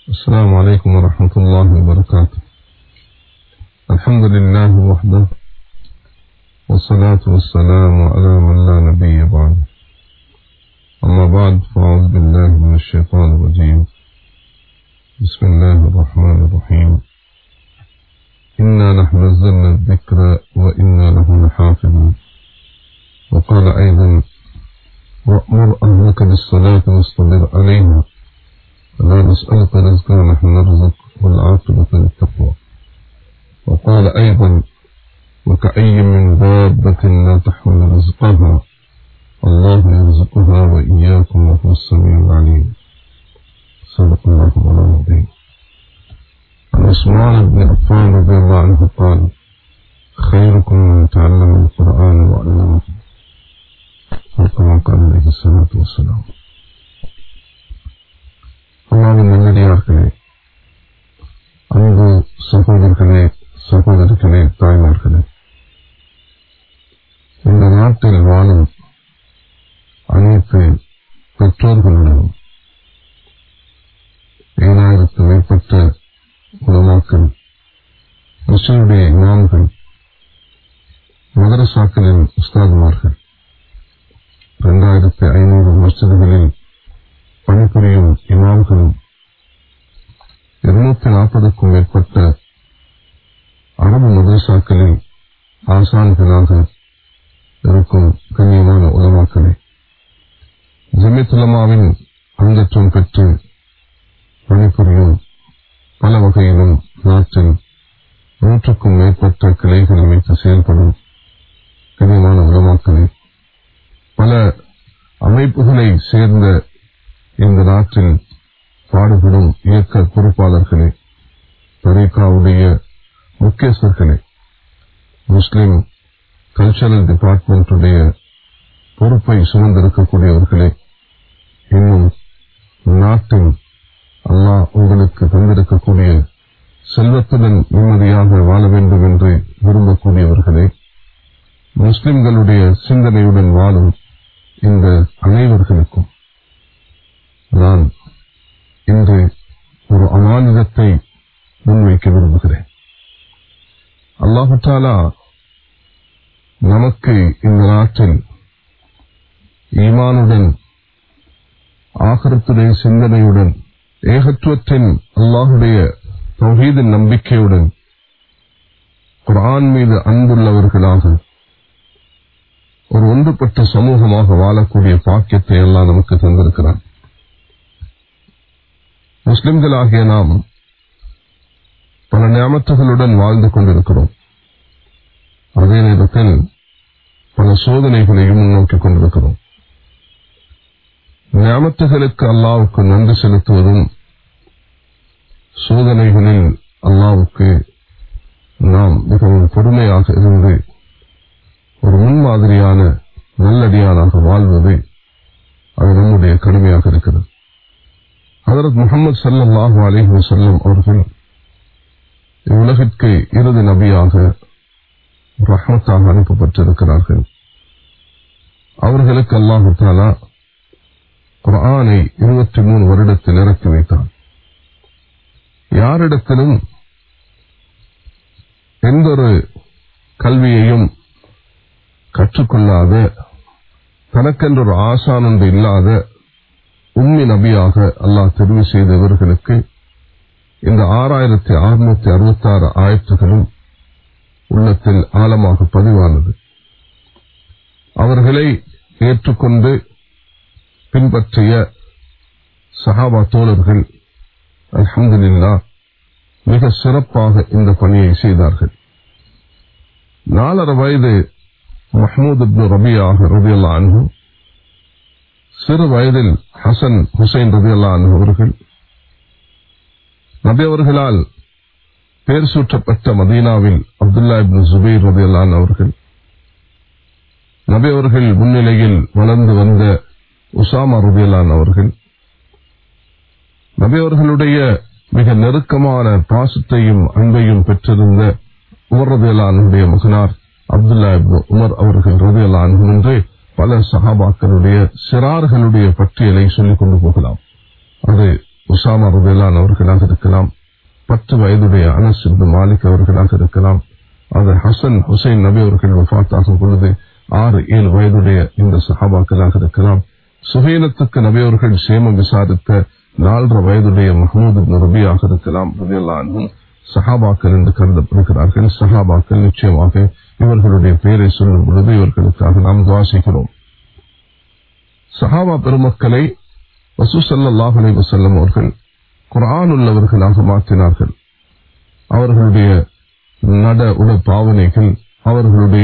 السلام عليكم ورحمة الله وبركاته الحمد لله وحده والصلاة والسلام على من لا نبي بعد أما بعد فأعوذ بالله من الشيطان الرجيم بسم الله الرحمن الرحيم إنا نحن نزلنا الذكر وإنا له لحافظون وقال أيضا وأمر أهلك بالصلاة واصطبر عليها فلا نسألك رزقا نحن نرزق والعاقبة للتقوى وقال أيضا وكأي من دابة لا تحمل رزقها الله يرزقها وإياكم وهو السميع العليم صدق الله مولانا العظيم عن عثمان بن عفان رضي الله عنه قال خيركم من تعلم القرآن وعلمه وكما قال عليه الصلاة والسلام அல்லாவின் நல்லடியார்களே அன்பு சகோதரர்களே சகோதரிகளே தாய்மார்களே இந்த நாட்டில் வாழும் அனைத்து பெற்றோர்களுடனும் ஏழாயிரத்து மேற்பட்ட உலமாக்கள் முஸ்லிமுடைய இமாம்கள் மதரசாக்களின் உஸ்தாதுமார்கள் இரண்டாயிரத்தி ஐநூறு மஸ்ஜிதுகளில் பணிபுரியும் இமாம்களும் இருநூத்தி நாற்பதுக்கும் மேற்பட்ட அரபு மதரசாக்களில் ஆசான்களாக இருக்கும் கண்ணியமான உலமாக்களே ஜமித்துலமாவின் அங்கத்துவம் பெற்று பணிபுரியும் பல வகையிலும் நாட்டில் நூற்றுக்கும் மேற்பட்ட கிளைகள் அமைத்து செயல்படும் கண்ணியமான உலமாக்களே பல அமைப்புகளை சேர்ந்த இந்த நாட்டில் பாடுபடும் இயக்க பொறுப்பாளர்களே தரீகாவுடைய முக்கியஸ்தர்களே முஸ்லிம் கல்ச்சரல் டிபார்ட்மெண்ட்டுடைய பொறுப்பை சுமந்திருக்கக்கூடியவர்களே இன்னும் நாட்டில் அல்லாஹ் உங்களுக்கு தந்திருக்கக்கூடிய செல்வத்துடன் நிம்மதியாக வாழ வேண்டும் என்று விரும்பக்கூடியவர்களே முஸ்லிம்களுடைய சிந்தனையுடன் வாழும் இந்த அனைவர்களுக்கும் நான் இன்று ஒரு அமானிதத்தை முன்வைக்க விரும்புகிறேன் அல்லாஹாலா நமக்கு இந்த நாட்டில் ஈமானுடன் ஆகரத்துடைய சிந்தனையுடன் ஏகத்துவத்தின் அல்லாஹுடைய தௌஹீதின் நம்பிக்கையுடன் குரான் மீது அன்புள்ளவர்களாக ஒரு ஒன்றுபட்ட சமூகமாக வாழக்கூடிய பாக்கியத்தை எல்லாம் நமக்கு தந்திருக்கிறான் முஸ்லிம்களாகிய நாம் பல ஞாபகத்துகளுடன் வாழ்ந்து கொண்டிருக்கிறோம் அதே நேரத்தில் பல சோதனைகளையும் முன்னோக்கிக் கொண்டிருக்கிறோம் ஞாபகத்துகளுக்கு அல்லாவுக்கு நன்றி செலுத்துவதும் சோதனைகளில் அல்லாவுக்கு நாம் மிகவும் பொறுமையாக இருந்து ஒரு முன்மாதிரியான நல்லடியானாக வாழ்வது அது நம்முடைய கடமையாக இருக்கிறது ஹதரத் முகமது சல்லாஹூ அலிஹி வசல்லம் அவர்கள் இவ்வுலகிற்கு இறுதி நபியாக ரஹ்மத்தாக அனுப்பப்பட்டிருக்கிறார்கள் அவர்களுக்கு அல்லாஹு தாலா குரானை இருபத்தி மூணு வருடத்தில் இறக்கி வைத்தான் யாரிடத்திலும் எந்த ஒரு கல்வியையும் கற்றுக்கொள்ளாத தனக்கென்ற ஒரு ஆசான் ஒன்று இல்லாத உண்மை நபியாக அல்லாஹ் தெரிவு செய்தவர்களுக்கு இந்த ஆறாயிரத்தி அறுநூத்தி அறுபத்தி ஆறு ஆயிரத்துகளும் உள்ளத்தில் ஆழமாக பதிவானது அவர்களை ஏற்றுக்கொண்டு பின்பற்றிய சஹாபா தோழர்கள் அலமதுல்லா மிக சிறப்பாக இந்த பணியை செய்தார்கள் நாலரை வயது மஹமூத் ரபியாக ரபியல்லா அன்பு சிறு வயதில் ஹசன் ஹுசைன் ரபியல்லா அவர்கள் நபி அவர்களால் பெயர் சூற்றப்பட்ட மதீனாவில் அப்துல்லா இப்னு ஜுபைர் ரபியல்லான் அவர்கள் நபி அவர்கள் முன்னிலையில் வளர்ந்து வந்த உசாமா ரபியல்லான் அவர்கள் நபி அவர்களுடைய மிக நெருக்கமான பாசத்தையும் அன்பையும் பெற்றிருந்த உமர் ரபியல்லானுடைய மகனார் அப்துல்லா இப்னு உமர் அவர்கள் ரபியல்லான் என்று பல சஹாபாக்களுடைய சிறார்களுடைய பட்டியலை சொல்லிக் கொண்டு போகலாம் அது உசாமா ருபேலான் அவர்களாக இருக்கலாம் பத்து வயதுடைய அனஸ் இப்னு மாலிக் அவர்களாக இருக்கலாம் அது ஹசன் ஹுசைன் நபி அவர்கள் வஃபாத்தாகும் பொழுது ஆறு ஏழு வயதுடைய இந்த சஹாபாக்களாக இருக்கலாம் சுகீனத்துக்கு நபி அவர்கள் சேமம் விசாரித்த நாலரை வயதுடைய மஹமூது இப்னு ரபியாக இருக்கலாம் ரலியல்லாஹு சஹாபாக்கள் என்று கருதப்படுகிறார்கள் சஹாபாக்கள் நிச்சயமாக இவர்களுடைய பெயரை சொல்லும் பொழுது இவர்களுக்காக நாம் துவாசிக்கிறோம் சஹாபா பெருமக்களை வசூசல்லாஹ் அலைஹி வஸல்லம் அவர்கள் குர்ஆன் உள்ளவர்களாக மாற்றினார்கள் அவர்களுடைய நட உட பாவனைகள் அவர்களுடைய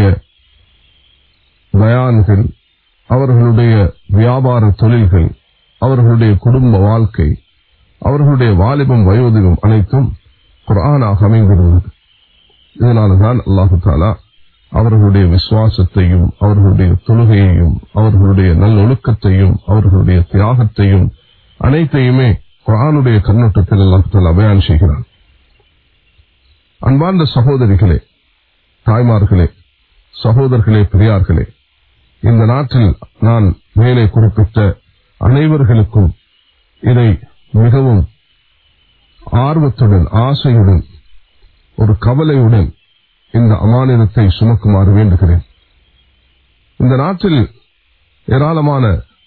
பயான்கள் அவர்களுடைய வியாபார தொழில்கள் அவர்களுடைய குடும்ப வாழ்க்கை அவர்களுடைய வாலிபம் வயோதிகம் அனைத்தும் குர்ஆனாக அமைந்திருந்தது இதனால்தான் அல்லாஹு தாலா அவர்களுடைய விசுவாசத்தையும் அவர்களுடைய தொழுகையையும் அவர்களுடைய நல்லொழுக்கத்தையும் அவர்களுடைய தியாகத்தையும் அனைத்தையுமே குரானுடைய கண்ணோட்டத்தில் அல்லாஹு தாலா பயான் செய்கிறான் அன்பார்ந்த சகோதரிகளே தாய்மார்களே சகோதரர்களே பெரியார்களே இந்த நாட்டில் நான் மேலே குறிப்பிட்ட அனைவர்களுக்கும் இதை மிகவும் ஆர்வத்துடன் ஆசையுடன் ஒரு கவலையுடன் இந்த அமானிதத்தை சுமக்குமாறு வேண்டுகிறேன் இந்த நாட்டில் ஏராளமான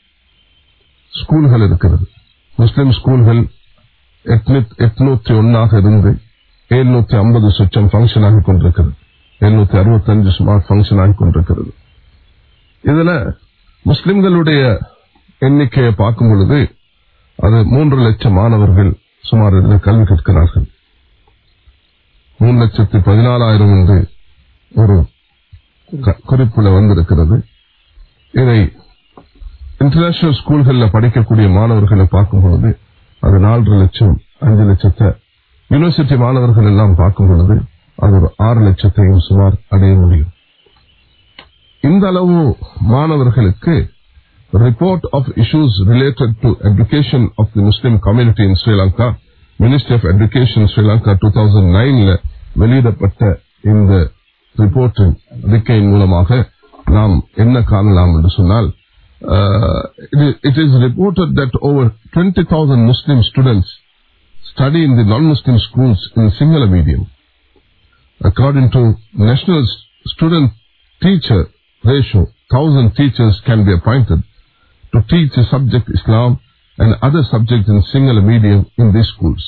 ஸ்கூல்கள் இருக்கிறது முஸ்லிம் ஸ்கூல்கள் எட்நூத்தி ஒன்னாக இருந்து எழுநூத்தி ஐம்பது சுற்றம் பங்கன் ஆகிக் கொண்டிருக்கிறது எழுநூத்தி அறுபத்தஞ்சு சுமார் பங்கன் ஆகிக் கொண்டிருக்கிறது இதுல முஸ்லிம்களுடைய எண்ணிக்கையை பார்க்கும் பொழுது அது மூன்று லட்சம் மாணவர்கள் சுமார் இதில் கல்வி கற்கிறார்கள் மூணு லட்சத்தி பதினாலாயிரம் என்று ஒரு குறிப்புல வந்திருக்கிறது இதை இன்டர்நேஷனல் ஸ்கூல்களில் படிக்கக்கூடிய மாணவர்களை பார்க்கும் பொழுது அது நாலரை லட்சம் அஞ்சு லட்சத்தை யூனிவர்சிட்டி மாணவர்கள் எல்லாம் பார்க்கும் பொழுது அது ஒரு ஆறு லட்சத்தையும் சுமார் அடைய முடியும் இந்த அளவு மாணவர்களுக்கு report of issues related to education of the Muslim community in Sri Lanka, Ministry of Education Sri Lanka 2009 வெளியிடப்பட்ட இந்த ரிப்போர்ட்டின் அறிக்கையின் மூலமாக நாம் என்ன காணலாம் என்று சொன்னால் it is reported that over 20,000 Muslim students study in the non-Muslim schools in singular medium. According to National Student Teacher Ratio, 1,000 teachers can be appointed to teach the subject Islam and other subjects in single medium in these schools.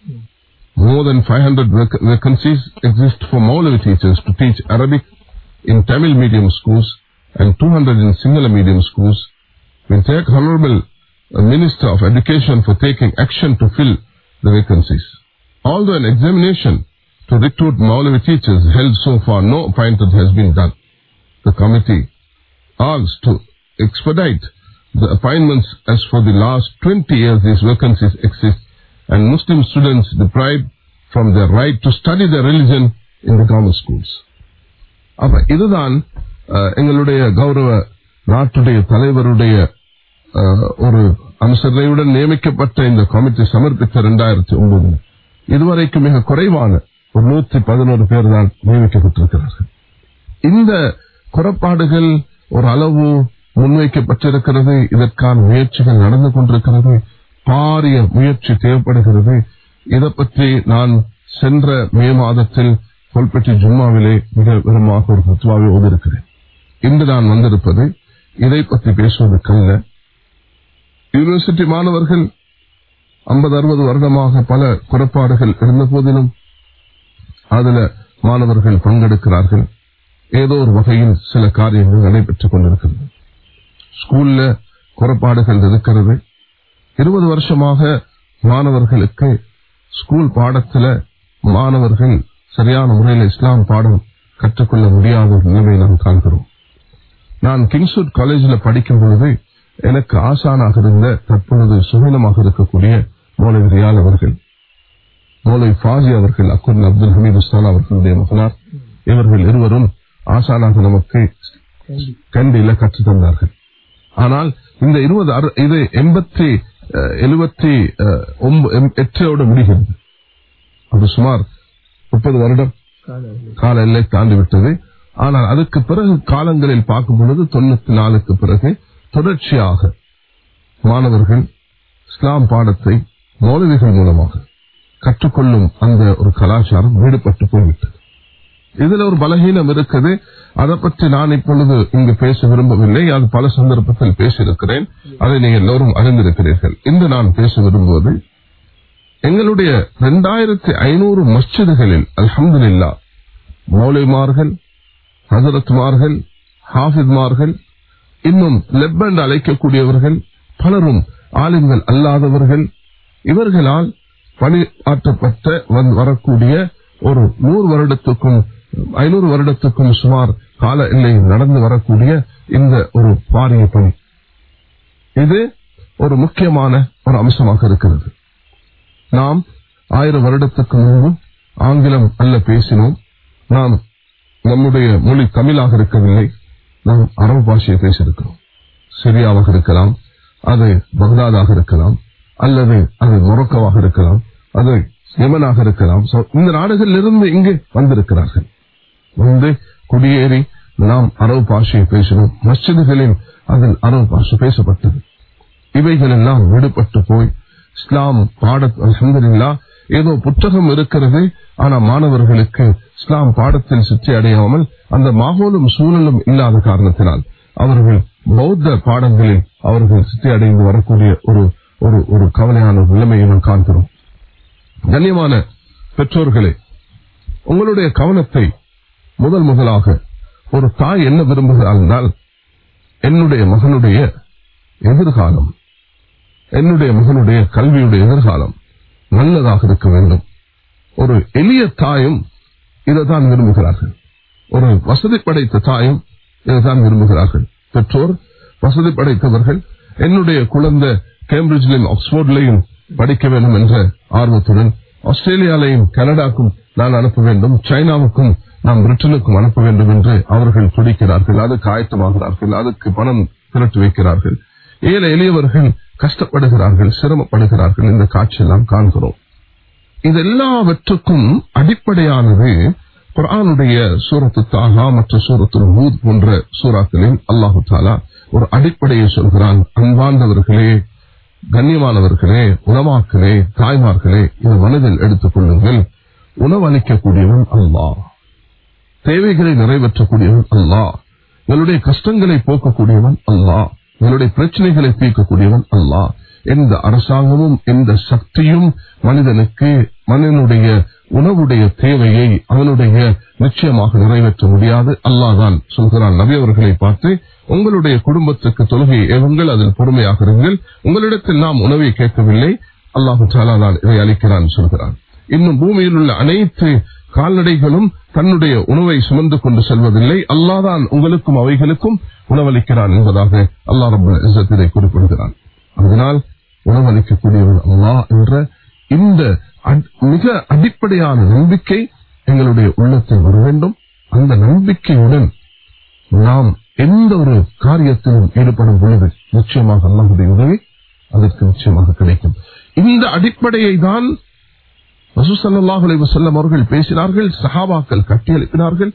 More than 500 vac- vacancies exist for Maulavi teachers to teach Arabic in Tamil medium schools and 200 in singular medium schools. We thank Honorable uh, Minister of Education for taking action to fill the vacancies. Although an examination to recruit Maulavi teachers held so far, no appointment has been done. The committee asks to expedite the appointments as for the last 20 years these vacancies exist and Muslim students deprived from their right to study their religion in the government schools. அப்ப இதுதான் அஹ், எங்களுடைய கௌரவ நாட்டுடைய தலைவருடைய அஹ், ஒரு அனுசரணையுடன் நியமிக்கப்பட்ட இந்த committee சமர்ப்பித்த இரண்டாயிரத்தி ஒன்பது இதுவரைக்கும் மிக குறைவான ஒரு நூத்தி பதினோரு பேர் தான் நியமிக்கப்பட்டிருக்கிறார்கள் இந்த குறைபாடுகள் ஒரு அளவு முன்வைக்கப்பட்டிருக்கிறது இதற்கான முயற்சிகள் நடந்து கொண்டிருக்கிறது பாரிய முயற்சி தேவைப்படுகிறது இதை பற்றி நான் சென்ற மே மாதத்தில் கொல்பட்டி ஜும்மாவிலே மிக விவரமாக ஒரு பத்துவாவை ஓதிருக்கிறேன் இன்று நான் வந்திருப்பது இதை பற்றி பேசுவதற்கல்ல யூனிவர்சிட்டி மாணவர்கள் ஐம்பது அறுபது வருடமாக பல குறைபாடுகள் இருந்த போதிலும் அதுல மாணவர்கள் பங்கெடுக்கிறார்கள் ஏதோ ஒரு வகையில் சில காரியங்கள் நடைபெற்றுக் கொண்டிருக்கிறது ஸ்கூல்ல குறைபாடுகள் இருக்கிறது இருபது வருஷமாக மாணவர்களுக்கு ஸ்கூல் பாடத்துல மாணவர்கள் சரியான முறையில் இஸ்லாம் பாடம் கற்றுக்கொள்ள முடியாத ஒரு நிலைமை நாம் காண்கிறோம் நான் கிங்ஸ்வுட் காலேஜில் படிக்கும் பொழுது எனக்கு ஆசானாக இருந்த தற்பொழுது சுகீனமாக இருக்கக்கூடிய மௌலவி ரியால் அவர்கள் மௌலவி ஃபாஜி அவர்கள் அக்குன் அப்துல் ஹமீத் உஸ்தான் அவர்களுடைய மகனார் இவர்கள் இருவரும் ஆசானாக நமக்கு கண்டியில கற்றுத் தந்தார்கள் ஆனால் இந்த இருபது அறு- இது எண்பத்தி அஹ், எழுபத்தி அஹ், ஒன்ப- எம்- எட்டோடு முடிகிறது அது சுமார் முப்பது வருடம் கால எல்லை தாண்டி விட்டது ஆனால் அதுக்கு பிறகு காலங்களில் பார்க்கும் பொழுது தொண்ணூத்தி நாலுக்கு பிறகு தொடர்ச்சியாக மாணவர்கள் இஸ்லாம் பாடத்தை மௌலவிகள் மூலமாக கற்றுக்கொள்ளும் அந்த ஒரு கலாச்சாரம் ஈடுபட்டு போய்விட்டது இதுல ஒரு பலகீனம் இருக்குது அதை பற்றி நான் இப்பொழுது இங்கு பேச விரும்பவில்லை அது பல சந்தர்ப்பத்தில் பேசியிருக்கிறேன் அதை நீங்கள் எல்லோரும் அறிந்திருக்கிறீர்கள் இன்று நான் பேச விரும்புவது எங்களுடைய இரண்டாயிரத்தி ஐநூறு மஸ்ஜிதுகளில் அல்ஹம்துலில்லா மௌலிமார்கள் ஹசரத்மார்கள் ஹாஃபித்மார்கள் இன்னும் லெப்பண்ட் அழைக்கக்கூடியவர்கள் பலரும் ஆலிம்கள் அல்லாதவர்கள் இவர்களால் பணியாற்றப்பட்ட வந்து வரக்கூடிய ஒரு நூறு வருடத்துக்கும் ஐநூறு வருடத்துக்கும் சுமார் கால எல்லையில் நடந்து வரக்கூடிய இந்த ஒரு பாரிய பணி இது ஒரு முக்கியமான ஒரு அம்சமாக இருக்கிறது நாம் ஆயிரம் வருடத்துக்கு முன்பு ஆங்கிலம் அல்ல பேசினோம் நாம் நம்முடைய மொழி தமிழாக இருக்கவில்லை நாம் அரபு பாஷையை பேசியிருக்கிறோம் சிரியாவாக இருக்கலாம் அது பக்தாதாக இருக்கலாம் அல்லது அது மொரோக்கோவாக இருக்கலாம் அது யமனாக இருக்கலாம் So, இந்த நாடுகளில் இருந்து இங்கு வந்திருக்கிறார்கள் வந்து குடியேறி நாம் அரபு பாஷையை பேசினோம் மஸ்ஜிதுகளில் அதில் அரபு பாஷை பேசப்பட்டது இவைகள் எல்லாம் விடுபட்டு போய் இஸ்லாம் பாட அல்ஹம்துலில்லா ஏதோ புத்தகம் இருக்கிறது ஆனா மாணவர்களுக்கு இஸ்லாம் பாடத்தில் சிற்றி அடையாமல் அந்த மாகோலும் சூழலும் இல்லாத காரணத்தினால் அவர்கள் பௌத்த பாடங்களில் அவர்கள் சித்தி அடைந்து வரக்கூடிய ஒரு ஒரு ஒரு கவலையான ஒரு நிலைமையை நாம் காண்கிறோம் கண்ணியமான பெற்றோர்களே உங்களுடைய கவனத்தை முதல் முதலாக ஒரு தாய் என்ன விரும்புகிறாள் என்றால் என்னுடைய மகனுடைய எதிர்காலம் என்னுடைய மகனுடைய கல்வியுடைய எதிர்காலம் நல்லதாக இருக்க வேண்டும் ஒரு எளிய தாயும் இதைத்தான் விரும்புகிறார்கள் ஒரு வசதி படைத்த தாயும் இதைத்தான் விரும்புகிறார்கள் பெற்றோர் வசதி படைத்தவர்கள் என்னுடைய குழந்தை கேம்பிரிட்ஜிலும் ஆக்ஸ்போர்ட்லையும் படிக்க வேண்டும் என்ற ஆர்வத்துடன் ஆஸ்திரேலியாலையும் கனடாக்கும் நான் அனுப்ப வேண்டும் சைனாவுக்கும் நாம் பிரிட்டனுக்கும் அனுப்ப வேண்டும் என்று அவர்கள் துடிக்கிறார்கள் அதுக்கு ஆயத்தமாகிறார்கள் அதுக்கு பணம் திரட்டு வைக்கிறார்கள் ஏழை எளியவர்கள் கஷ்டப்படுகிறார்கள் சிரமப்படுகிறார்கள் இந்த காட்சியெல்லாம் காண்கிறோம் இது எல்லாவற்றுக்கும் அடிப்படையானது குரானுடைய சூரத்து தாகா மற்றும் சூரத்து ஹூத் போன்ற சூறாக்களில் அல்லாஹு தாலா ஒரு அடிப்படையை சொல்கிறான் அன்பார்ந்தவர்களே கண்ணியமானவர்களே உணவாக்களே தாய்மார்களே இதை மனதில் எடுத்துக் கொள்ளுங்கள் உணவளிக்கக்கூடியவன் அல்லாஹ் தேவைகளை நிறைவேற்றக்கூடியவன் அல்லாஹ் எங்களுடைய கஷ்டங்களை போக்கக்கூடியவன் அல்லாஹ் எங்களுடைய பிரச்சனைகளை தீர்க்கக்கூடியவன் அல்லாஹ் எந்த அரசாங்கமும் எந்த சக்தியும் மனிதனுக்கு மனிதனுடைய உணவுடைய தேவையை அவனுடைய நிச்சயமாக நிறைவேற்ற முடியாது அல்லாஹ் தான் சொல்கிறான் நபி அவர்களை பார்த்து உங்களுடைய குடும்பத்துக்கு தொழுகை ஏவுங்கள் அதில் பொறுமையாக இருங்கள் உங்களிடத்தில் நாம் உணவை கேட்கவில்லை அல்லாஹு தாலா தான் இதை அளிக்கிறான் சொல்கிறான் இன்னும் பூமியில் உள்ள அனைத்து கால்நடைகளும் தன்னுடைய உணவை சுமந்து கொண்டு செல்வதில்லை அல்லாதான் உங்களுக்கும் அவைகளுக்கும் உணவளிக்கிறான் என்பதாக அல்லா ரபுல் இதை குறிப்பிடுகிறான் அதனால் உணவளிக்கக்கூடியவன் அல்லாஹ் என்ற இந்த அட்- மிக அடிப்படையான நம்பிக்கை எங்களுடைய உள்ளத்தில் வர வேண்டும் அந்த நம்பிக்கையுடன் நாம் எந்த ஒரு காரியத்திலும் ஈடுபடும் பொழுது நிச்சயமாக அல்லாஹுடைய உதவி அதற்கு நிச்சயமாக கிடைக்கும் இந்த அடிப்படையை தான் ரசூசல்லாஹ் அலைவசல்லம் அவர்கள் பேசினார்கள் சஹாபாக்கள் கட்டியெழுப்பினார்கள்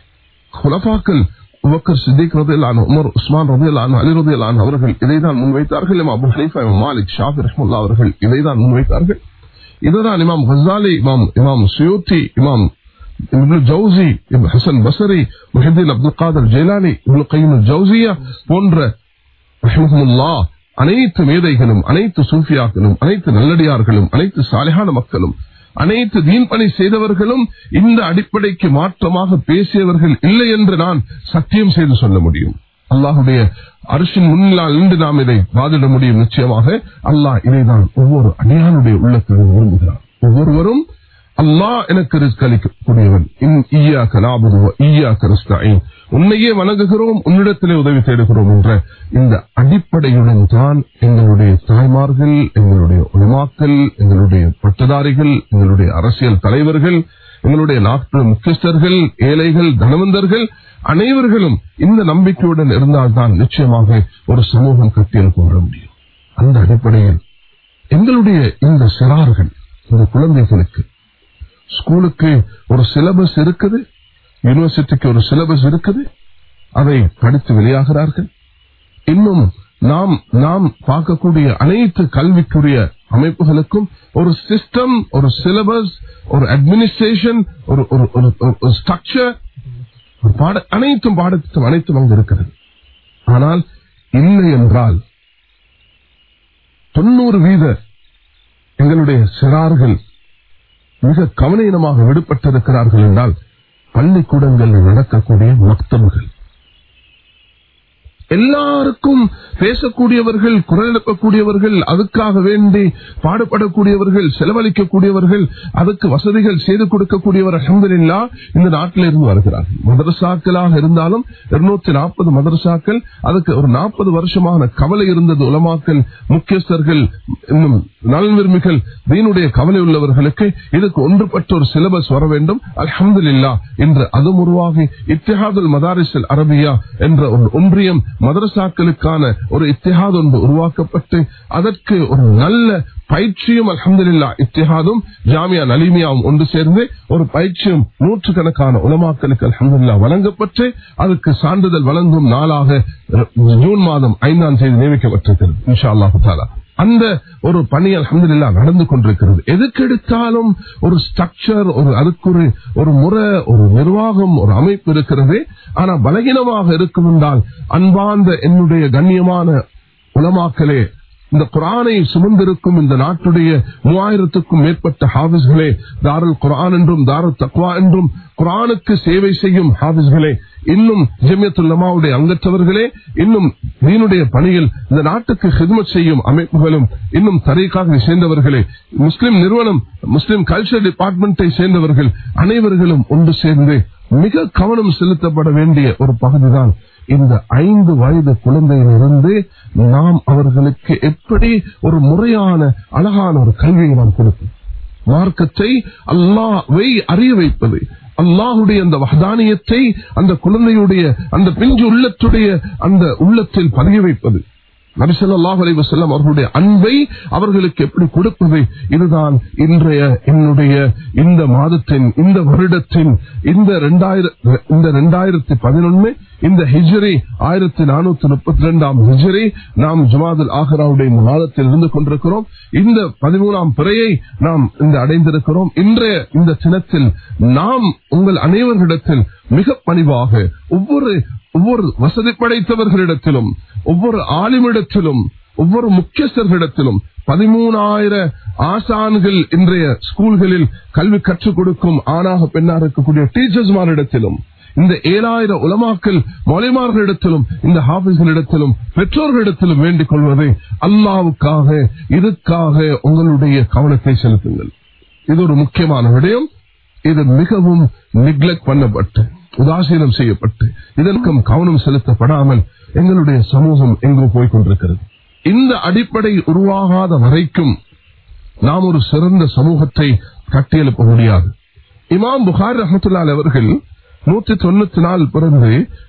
குலபாக்கள் அபூபக்கர் சித்திக் ரதியல்லாஹு உமர் உஸ்மான் ரதியல்லாஹு அலி ரதியல்லாஹு அவர்கள் இதைதான் முன்வைத்தார்கள் இமாம் அபு ஹனீஃபா இமாம் மாலிக் ஷாஃபி ரஹ்மத்துல்லாஹி அவர்கள் இதைதான் முன்வைத்தார்கள் இதுதான் இமாம் கசாலி இமாம் இமாம் சுயூத்தி இமாம் இப்னு ஜவுசி இப்னு ஹசன் பசரி முஹிதீன் அப்துல் காதர் ஜெயிலானி இப்னு கையும் ஜவுசியா போன்ற ரஹ்மஹுல்லாஹ் அனைத்து மேதைகளும் அனைத்து சூஃபியாக்களும் அனைத்து நல்லடியார்களும் அனைத்து சாலிஹான மக்களும் அனைத்து தீன் பணி செய்தவர்களும் இந்த அடிப்படைக்கு மாற்றமாக பேசியவர்கள் இல்லை என்று நான் சத்தியம் செய்து சொல்ல முடியும் அல்லாஹுடைய அரசின் முன்னால் நின்று நாம் இதை வாதிட முடியும் நிச்சயமாக அல்லாஹ் இதைதான் ஒவ்வொரு அடியானுடைய உள்ளத்திலும் விரும்புகிறார் ஒவ்வொருவரும் அல்லாஹ் எனக்கு ரிஸ்க் அளிக்கக்கூடியவன் இன் ஈயாக்க நாபுதுவ ஈயாக்க ரிஸ்காயின் உன்னையே வணங்குகிறோம் உன்னிடத்திலே உதவி தேடுகிறோம் என்ற இந்த அடிப்படையுடன் தான் எங்களுடைய தாய்மார்கள் எங்களுடைய உலமாக்கள் எங்களுடைய பட்டதாரிகள் எங்களுடைய அரசியல் தலைவர்கள் எங்களுடைய நாட்டு முக்கியஸ்தர்கள் ஏழைகள் தனவந்தர்கள் அனைவர்களும் இந்த நம்பிக்கையுடன் இருந்தால்தான் நிச்சயமாக ஒரு சமூகம் கட்டியெழுப்ப வர முடியும் அந்த அடிப்படையில் எங்களுடைய இந்த சிறார்கள் இந்த குழந்தைகளுக்கு ஸ்கூலுக்கு ஒரு சிலபஸ் இருக்குது யூனிவர்சிட்டிக்கு ஒரு சிலபஸ் இருக்குது அதை படித்து வெளியாகிறார்கள் இன்னும் நாம் நாம் பார்க்கக்கூடிய அனைத்து கல்விக்குரிய அமைப்புகளுக்கும் ஒரு சிஸ்டம் ஒரு சிலபஸ் ஒரு அட்மினிஸ்ட்ரேஷன் ஒரு ஒரு ஒரு ஸ்ட்ரக்சர் ஒரு பாட அனைத்தும் பாடத்திட்டம் அனைத்தும் அங்கு இருக்கிறது ஆனால் இல்லை என்றால் தொண்ணூறு வீத எங்களுடைய சிறார்கள் மிக கவனீனமாக விடுபட்டிருக்கிறார்கள் என்றால் பள்ளிக்கூடங்களில் நடக்கக்கூடிய மக்தபுகள் எல்லாருக்கும் பேசக்கூடியவர்கள் குரல் எழுப்பக்கூடியவர்கள் அதுக்காக வேண்டி பாடுபடக்கூடியவர்கள் செலவழிக்கக்கூடியவர்கள் அதுக்கு வசதிகள் செய்து கொடுக்கக்கூடியவர் அஹமதுல்லா இந்த நாட்டில் இருந்து வருகிறார்கள் மதரசாக்களாக இருந்தாலும் இருநூத்தி நாற்பது மதரசாக்கள் அதுக்கு ஒரு நாற்பது வருஷமான கவலை இருந்தது உலமாக்கல் முக்கியஸ்தர்கள் இன்னும் நலன்விரும்பிகள் தீனுடைய கவலை உள்ளவர்களுக்கு இதுக்கு ஒன்றுபட்ட ஒரு சிலபஸ் வர வேண்டும் அலமதுல்லா இன்று அதுவும் உருவாகி இத்திஹாதுல் மதாரிசல் அரபியா என்ற ஒரு ஒன்றியம் மதரசாக்களுக்கான ஒரு இத்திஹாத் ஒன்று உருவாக்கப்பட்டு அதற்கு ஒரு நல்ல பயிற்சியும் அலமதுல்லா இத்திஹாதும் ஜாமியா நலிமியாவும் ஒன்று சேர்ந்து ஒரு பயிற்சியும் நூற்றுக்கணக்கான உலமாக்களுக்கு அலமதுல்லா வழங்கப்பட்டு அதுக்கு சான்றிதழ் வழங்கும் நாளாக ஜூன் மாதம் ஐந்தாம் தேதி நியமிக்கப்பட்டிருக்கிறது இன்ஷா அல்லாஹு தாலா அந்த ஒரு பணி அலமதுல்லா நடந்து கொண்டிருக்கிறது எதுக்கெடுத்தாலும் ஒரு ஸ்ட்ரக்சர் ஒரு அதுக்கு ஒரு முறை ஒரு நிர்வாகம் ஒரு அமைப்பு இருக்கிறது ஆனா பலகீனமாக இருக்கும் என்றால் அன்பார்ந்த என்னுடைய கண்ணியமான உலமாக்களே இந்த குரானை சுமந்திருக்கும் இந்த நாட்டுடைய மூவாயிரத்துக்கும் மேற்பட்ட ஹாபிஸ்களே தாருல் குரான் என்றும் தாருல் தக்வா என்றும் குரானுக்கு சேவை செய்யும் ஹாபிஸ்களே இன்னும் ஜெமியத்துல்லமாவுடைய அங்கற்றவர்களே இன்னும் நீனுடைய பணியில் இந்த நாட்டுக்கு ஹிதமத் செய்யும் அமைப்புகளும் இன்னும் தரீக்காக சேர்ந்தவர்களே முஸ்லிம் நிறுவனம் முஸ்லிம் கல்ச்சர் டிபார்ட்மெண்டை சேர்ந்தவர்கள் அனைவர்களும் ஒன்று சேர்ந்து மிக கவனம் செலுத்தப்பட வேண்டிய ஒரு பகுதிதான் இந்த ஐந்து வயது குழந்தையிலிருந்து நாம் அவர்களுக்கு எப்படி ஒரு முறையான அழகான ஒரு கல்வியை நாம் கொடுப்போம் மார்க்கத்தை அல்லாவை அறிய வைப்பது அல்லாஹுடைய அந்த வஹதானியத்தை அந்த குழந்தையுடைய அந்த பிஞ்சு உள்ளத்துடைய அந்த உள்ளத்தில் பதிய வைப்பது நபிசல்லாஹ் அலைவசல்லம் அவர்களுடைய அன்பை அவர்களுக்கு எப்படி கொடுப்பது இதுதான் இன்றைய என்னுடைய இந்த மாதத்தின் இந்த வருடத்தின் இந்த இந்த ரெண்டாயிரத்தி பதினொன்னு இந்த ஹிஜரி ஆயிரத்தி நானூத்தி முப்பத்தி ரெண்டாம் ஹிஜரி நாம் ஜமாதுல் ஆஹராவுடைய இந்த மாதத்தில் இருந்து கொண்டிருக்கிறோம் இந்த பதிமூணாம் பிறையை நாம் இந்த அடைந்திருக்கிறோம் இன்றைய இந்த தினத்தில் நாம் உங்கள் அனைவர்களிடத்தில் மிக பணிவாக ஒவ்வொரு ஒவ்வொரு வசதி படைத்தவர்களிடத்திலும் ஒவ்வொரு ஆலிமிடத்திலும் ஒவ்வொரு முக்கியஸ்தர்களிடத்திலும் பதிமூணாயிர ஆசான்கள் இன்றைய ஸ்கூல்களில் கல்வி கற்றுக் கொடுக்கும் ஆணாக பெண்ணாக இருக்கக்கூடிய டீச்சர்ஸ்மாரிடத்திலும் இந்த ஏழாயிரம் உலமாக்கல் மொழிமார்களிடத்திலும் இந்த ஹாபிஸ்களிடத்திலும் பெற்றோர்களிடத்திலும் வேண்டிக் கொள்வதை அல்லாவுக்காக இதுக்காக உங்களுடைய கவனத்தை செலுத்துங்கள் இது ஒரு முக்கியமான விடயம் இது மிகவும் நெக்லெக்ட் பண்ணப்பட்டு உதாசீனம் செய்யப்பட்டு இதற்கும் கவனம் செலுத்தப்படாமல் எங்களுடைய சமூகம் எங்கும் போய்கொண்டிருக்கிறது இந்த அடிப்படை உருவாகாத வரைக்கும் நாம் ஒரு சிறந்த சமூகத்தை கட்டியெழுப்ப முடியாது இமாம் புகார் ரஹமத்துல்லால் அவர்கள் நூத்தி தொண்ணூத்தி நாலு பிறந்து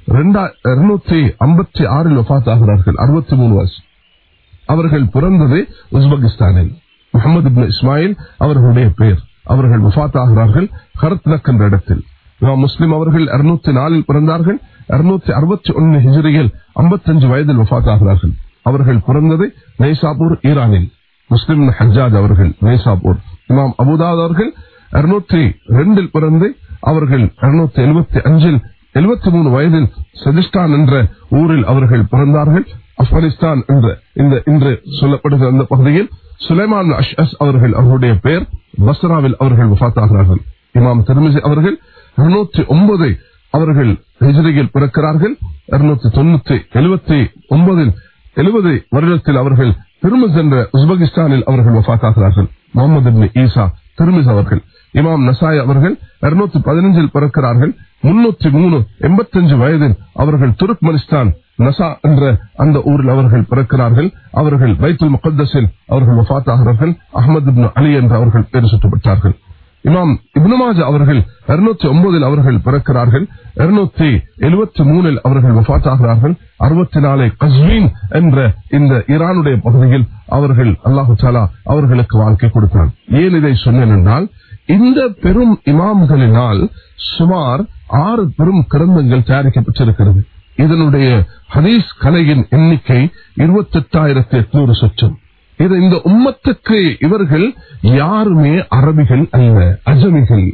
இருநூத்தி ஐம்பத்தி ஆறில் வபாத் ஆகிறார்கள் அறுபத்தி மூணு வருஷம் அவர்கள் பிறந்தது உஸ்பெகிஸ்தானில் முகமது இப்னு இஸ்மாயில் அவர்களுடைய பெயர் அவர்கள் வபாத் ஆகிறார்கள் ஹரத்னக் என்ற இடத்தில் முஸ்லிம் அவர்கள் இருநூத்தி நாலில் பிறந்தார்கள் இருநூத்தி அறுபத்தி ஒன்னு ஹிஜரியில் ஐம்பத்தஞ்சு வயதில் வபாத் ஆகிறார்கள் அவர்கள் பிறந்தது நெய்சாப்பூர் ஈரானில் முஸ்லிம் ஹஜாஜ் அவர்கள் நெய்சாப்பூர் இமாம் அபுதாத் அவர்கள் இருநூத்தி ரெண்டில் பிறந்து அவர்கள் இருநூத்தி எழுபத்தி அஞ்சில் எழுபத்தி மூணு வயதில் சஜிஸ்தான் என்ற ஊரில் அவர்கள் பிறந்தார்கள் ஆப்கானிஸ்தான் என்ற இந்த இன்று சொல்லப்படுகிற அந்த பகுதியில் சுலைமான் அஷ்அஸ் அவர்கள் அவர்களுடைய பெயர் பஸ்ராவில் அவர்கள் வஃத்தாகிறார்கள் இமாம் திருமிசி அவர்கள் இருநூத்தி ஒன்பது அவர்கள் ஹிஜரியில் பிறக்கிறார்கள் இருநூத்தி தொண்ணூத்தி எழுபத்தி ஒன்பதில் எழுபது வருடத்தில் அவர்கள் திருமிஸ் என்ற உஸ்பெகிஸ்தானில் அவர்கள் வஃத்தாகிறார்கள் முகமது ஈசா திருமிஸ் அவர்கள் இமாம் நசாய் அவர்கள் இருநூத்தி பதினஞ்சில் பிறக்கிறார்கள் முன்னூத்தி மூணு எண்பத்தஞ்சு வயதில் அவர்கள் துருக்மனிஸ்தான் நசா என்ற அந்த ஊரில் அவர்கள் பிறக்கிறார்கள் அவர்கள் பைத்துல் முகத்தஸில் அவர்கள் வஃத்தாகிறார்கள் அகமது அலி என்று அவர்கள் பேர் சுட்டப்பட்டார்கள் இமாம் இப்னுமாஜ் அவர்கள் இருநூத்தி ஒன்பதில் அவர்கள் பிறக்கிறார்கள் இருநூத்தி எழுபத்தி மூணில் அவர்கள் வஃத்தாகிறார்கள் அறுபத்தி நாலு கஸ்வீன் என்ற இந்த ஈரானுடைய பகுதியில் அவர்கள் அல்லாஹு சாலா அவர்களுக்கு வாழ்க்கை கொடுத்தான் ஏன் இதை சொன்னேன் என்றால் இந்த பெரும் இமாம்களினால் சுமார் ஆறு பெரும் கிரந்தங்கள் தயாரிக்கப்பட்டிருக்கிறது இதனுடைய ஹதீஸ் கலையின் எண்ணிக்கை இருபத்தி எட்டாயிரத்தி எட்நூறு சொச்சம் இது இந்த உம்மத்துக்கு இவர்கள் யாருமே அரபிகள் அல்ல அஜமிகள்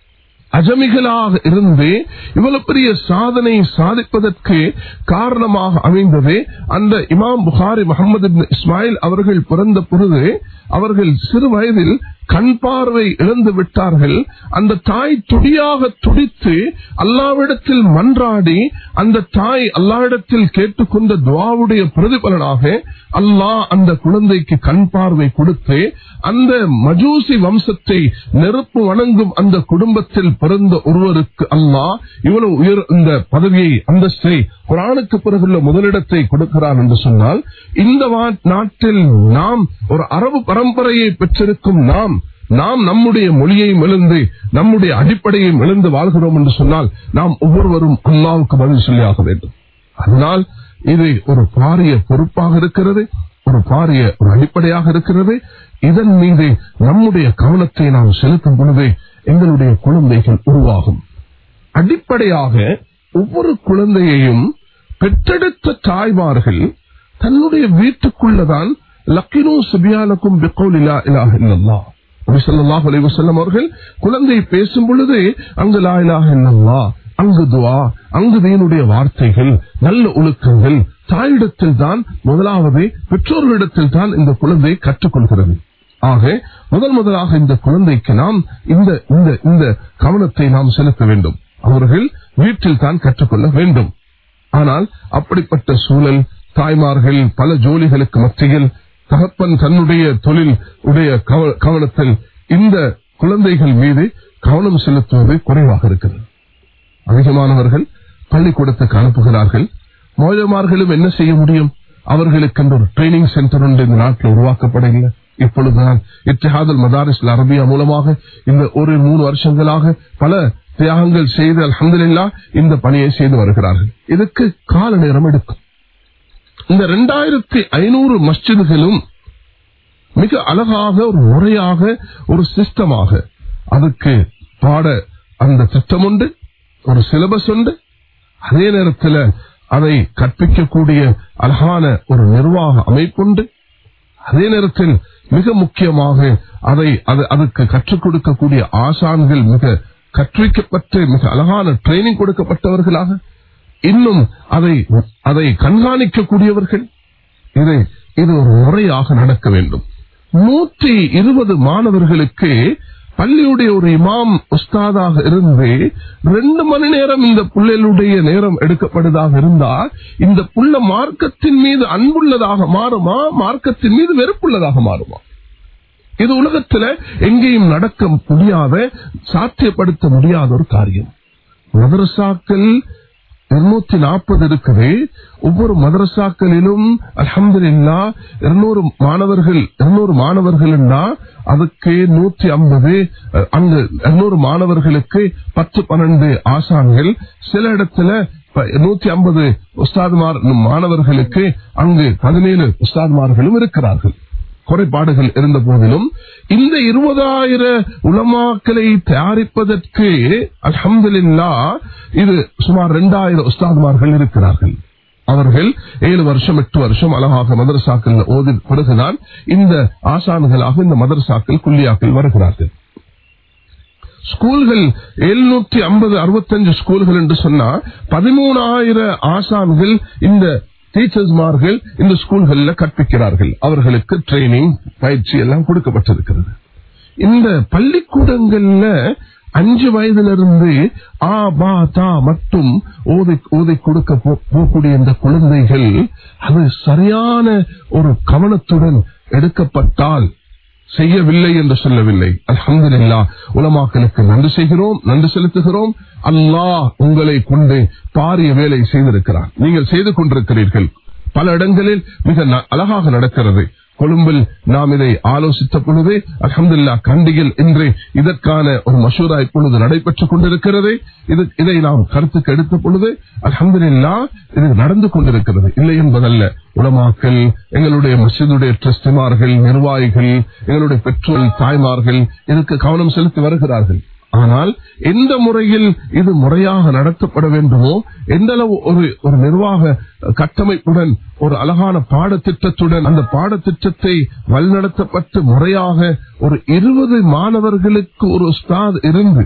அஜமிகளாக இருந்து இவ்வளவு பெரிய சாதனை சாதிப்பதற்கு காரணமாக அமைந்தது அந்த இமாம் புகாரி முகமது இஸ்மாயில் அவர்கள் பிறந்த பொழுது அவர்கள் சிறு வயதில் கண் பார்வை இழந்து விட்டார்கள் அந்த தாய் துடியாக துடித்து அல்லாவிடத்தில் மன்றாடி அந்த தாய் அல்லாவிடத்தில் கேட்டுக்கொண்ட துவாவுடைய பிரதிபலனாக அல்லாஹ் அந்த குழந்தைக்கு கண் பார்வை கொடுத்து அந்த மஜூசி வம்சத்தை நெருப்பு வணங்கும் அந்த குடும்பத்தில் பிறந்த ஒருவருக்கு அல்லாஹ் இவ்வளவு உயர் இந்த பதவியை அந்தஸ்தை குரானுக்கு பிறகுள்ள முதலிடத்தை கொடுக்கிறார் என்று சொன்னால் இந்த நாட்டில் நாம் ஒரு அரபு பரம்பரையை பெற்றிருக்கும் நாம் நாம் நம்முடைய மொழியையும் எழுந்து நம்முடைய அடிப்படையையும் எழுந்து வாழ்கிறோம் என்று சொன்னால் நாம் ஒவ்வொருவரும் அல்லாவுக்கு பதில் சொல்லியாக வேண்டும் அதனால் இது ஒரு பாரிய பொறுப்பாக இருக்கிறது ஒரு பாரிய ஒரு அடிப்படையாக இருக்கிறது இதன் மீது நம்முடைய கவனத்தை நாம் செலுத்தும் பொழுது எங்களுடைய குழந்தைகள் உருவாகும் அடிப்படையாக ஒவ்வொரு குழந்தையையும் பெற்றெடுத்த தாய்மார்கள் தன்னுடைய வீட்டுக்குள்ளதான் லக்கினோ சுபியானக்கும் பிக்கோலிலா இலாக இல்லல்லா நபிசல்லாஹ் அலைவசல்லம் அவர்கள் குழந்தை பேசும் பொழுது அங்கு லா இலாக இல்லல்லா அங்கு துவா அங்கு தீனுடைய வார்த்தைகள் நல்ல ஒழுக்கங்கள் தாயிடத்தில் தான் முதலாவது பெற்றோர்களிடத்தில் தான் இந்த குழந்தை கற்றுக்கொள்கிறது ஆக முதல் முதலாக இந்த குழந்தைக்கு நாம் இந்த இந்த இந்த கவனத்தை நாம் செலுத்த வேண்டும் அவர்கள் வீட்டில் தான் கற்றுக்கொள்ள வேண்டும் ஆனால் அப்படிப்பட்ட சூழல் தாய்மார்கள் பல ஜோலிகளுக்கு மத்தியில் தகப்பன் தன்னுடைய தொழில் உடைய கவனத்தில் இந்த குழந்தைகள் மீது கவனம் செலுத்துவது குறைவாக இருக்கிறது அதிகமானவர்கள் பள்ளிக்கூடத்துக்கு அனுப்புகிறார்கள் மோஜமார்களும் என்ன செய்ய முடியும் அவர்களுக்கு ஒரு ட்ரைனிங் சென்டர் ஒன்று இந்த நாட்டில் உருவாக்கப்படவில்லை இப்பொழுதுதான் இத்திஹாதல் மதாரிஸ் அரபியா மூலமாக இந்த ஒரு மூணு வருஷங்களாக பல தியாகங்கள் செய்து அலமதுல்லா இந்த பணியை செய்து வருகிறார்கள் இதுக்கு கால நேரம் எடுக்கும் இந்த இரண்டாயிரத்தி ஐநூறு மஸ்ஜிதுகளும் மிக அழகாக ஒரு முறையாக ஒரு சிஸ்டமாக அதுக்கு பாட அந்த திட்டம் உண்டு ஒரு சிலபஸ் உண்டு அதே நேரத்தில் அதை கற்பிக்கக்கூடிய அழகான ஒரு நிர்வாக அமைப்புண்டு அதே நேரத்தில் மிக முக்கியமாக அதை அதுக்கு கற்றுக் கொடுக்கக்கூடிய ஆசான்கள் மிக கற்பிக்கப்பட்டு மிக அழகான ட்ரைனிங் கொடுக்கப்பட்டவர்களாக இன்னும் அதை அதை கண்காணிக்கக்கூடியவர்கள் இதை இது ஒரு முறையாக நடக்க வேண்டும் நூற்றி இருபது மாணவர்களுக்கு பள்ளியுடைய ஒரு இமாம் உஸ்தாதாக இருந்து ரெண்டு மணி நேரம் இந்த புள்ளைகளுடைய நேரம் எடுக்கப்படுதாக இருந்தால் இந்த புள்ள மார்க்கத்தின் மீது அன்புள்ளதாக மாறுமா மார்க்கத்தின் மீது வெறுப்புள்ளதாக மாறுமா இது உலகத்துல எங்கேயும் நடக்க முடியாத சாத்தியப்படுத்த முடியாத ஒரு காரியம் மதரசாக்கள் இருநூத்தி நாற்பது இருக்குது ஒவ்வொரு மதரசாக்களிலும் அலமது இல்லா இருநூறு மாணவர்கள் இருநூறு மாணவர்கள் அதுக்கு நூத்தி ஐம்பது அங்கு இருநூறு மாணவர்களுக்கு பத்து பன்னெண்டு ஆசான்கள் சில இடத்துல நூத்தி ஐம்பது உஸ்தாதுமார் மாணவர்களுக்கு அங்கு பதினேழு உஸ்தாதுமார்களும் இருக்கிறார்கள் குறைபாடுகள் இருந்த போதிலும் இந்த இருபதாயிர உலமாக்களை தயாரிப்பதற்கு அலமதுல்லா இது சுமார் இரண்டாயிரம் உஸ்தாதுமார்கள் இருக்கிறார்கள் அவர்கள் ஏழு வருஷம் எட்டு வருஷம் அழகாக மதரசாக்கள் ஓதி பிறகுதான் இந்த ஆசான்களாக இந்த மதரசாக்கள் குள்ளியாக்கள் வருகிறார்கள் ஸ்கூல்கள் எழுநூற்றி ஐம்பது அறுபத்தஞ்சு ஸ்கூல்கள் என்று சொன்னா பதிமூணாயிரம் ஆசான்கள் இந்த டீச்சர்ஸ்மார்கள் இந்த ஸ்கூல்களில் கற்பிக்கிறார்கள் அவர்களுக்கு ட்ரைனிங் பயிற்சி எல்லாம் கொடுக்கப்பட்டிருக்கிறது இந்த பள்ளிக்கூடங்கள்ல அஞ்சு வயதிலிருந்து ஆ பா தா மட்டும் ஓதை ஓதை கொடுக்க போகக்கூடிய இந்த குழந்தைகள் அது சரியான ஒரு கவனத்துடன் எடுக்கப்பட்டால் செய்யவில்லை என்று சொல்லவில்லை அலமதுல்லா உலமாக்களுக்கு நன்றி செய்கிறோம் நன்றி செலுத்துகிறோம் அல்லாஹ் உங்களை கொண்டு பாரிய வேலை செய்திருக்கிறார் நீங்கள் செய்து கொண்டிருக்கிறீர்கள் பல இடங்களில் மிக அழகாக நடக்கிறது கொழும்பில் நாம் இதை ஆலோசித்த பொழுது அலமதுல்லா கண்டியில் இன்று இதற்கான ஒரு மசூரா இப்பொழுது நடைபெற்றுக் கொண்டிருக்கிறது இது இதை நாம் கருத்துக்கு எடுத்த பொழுது அலமதுல்லா இது நடந்து கொண்டிருக்கிறது இல்லை என்பதல்ல உலமாக்கள் எங்களுடைய மசிதுடைய டிரஸ்டிமார்கள் நிர்வாகிகள் எங்களுடைய பெற்றோர் தாய்மார்கள் இதற்கு கவனம் செலுத்தி வருகிறார்கள் ஆனால் எந்த முறையில் இது முறையாக நடத்தப்பட வேண்டுமோ எந்த அளவு ஒரு ஒரு நிர்வாக கட்டமைப்புடன் ஒரு அழகான பாடத்திட்டத்துடன் அந்த பாடத்திட்டத்தை வழிநடத்தப்பட்டு முறையாக ஒரு இருபது மாணவர்களுக்கு ஒரு உஸ்தாத் இருந்து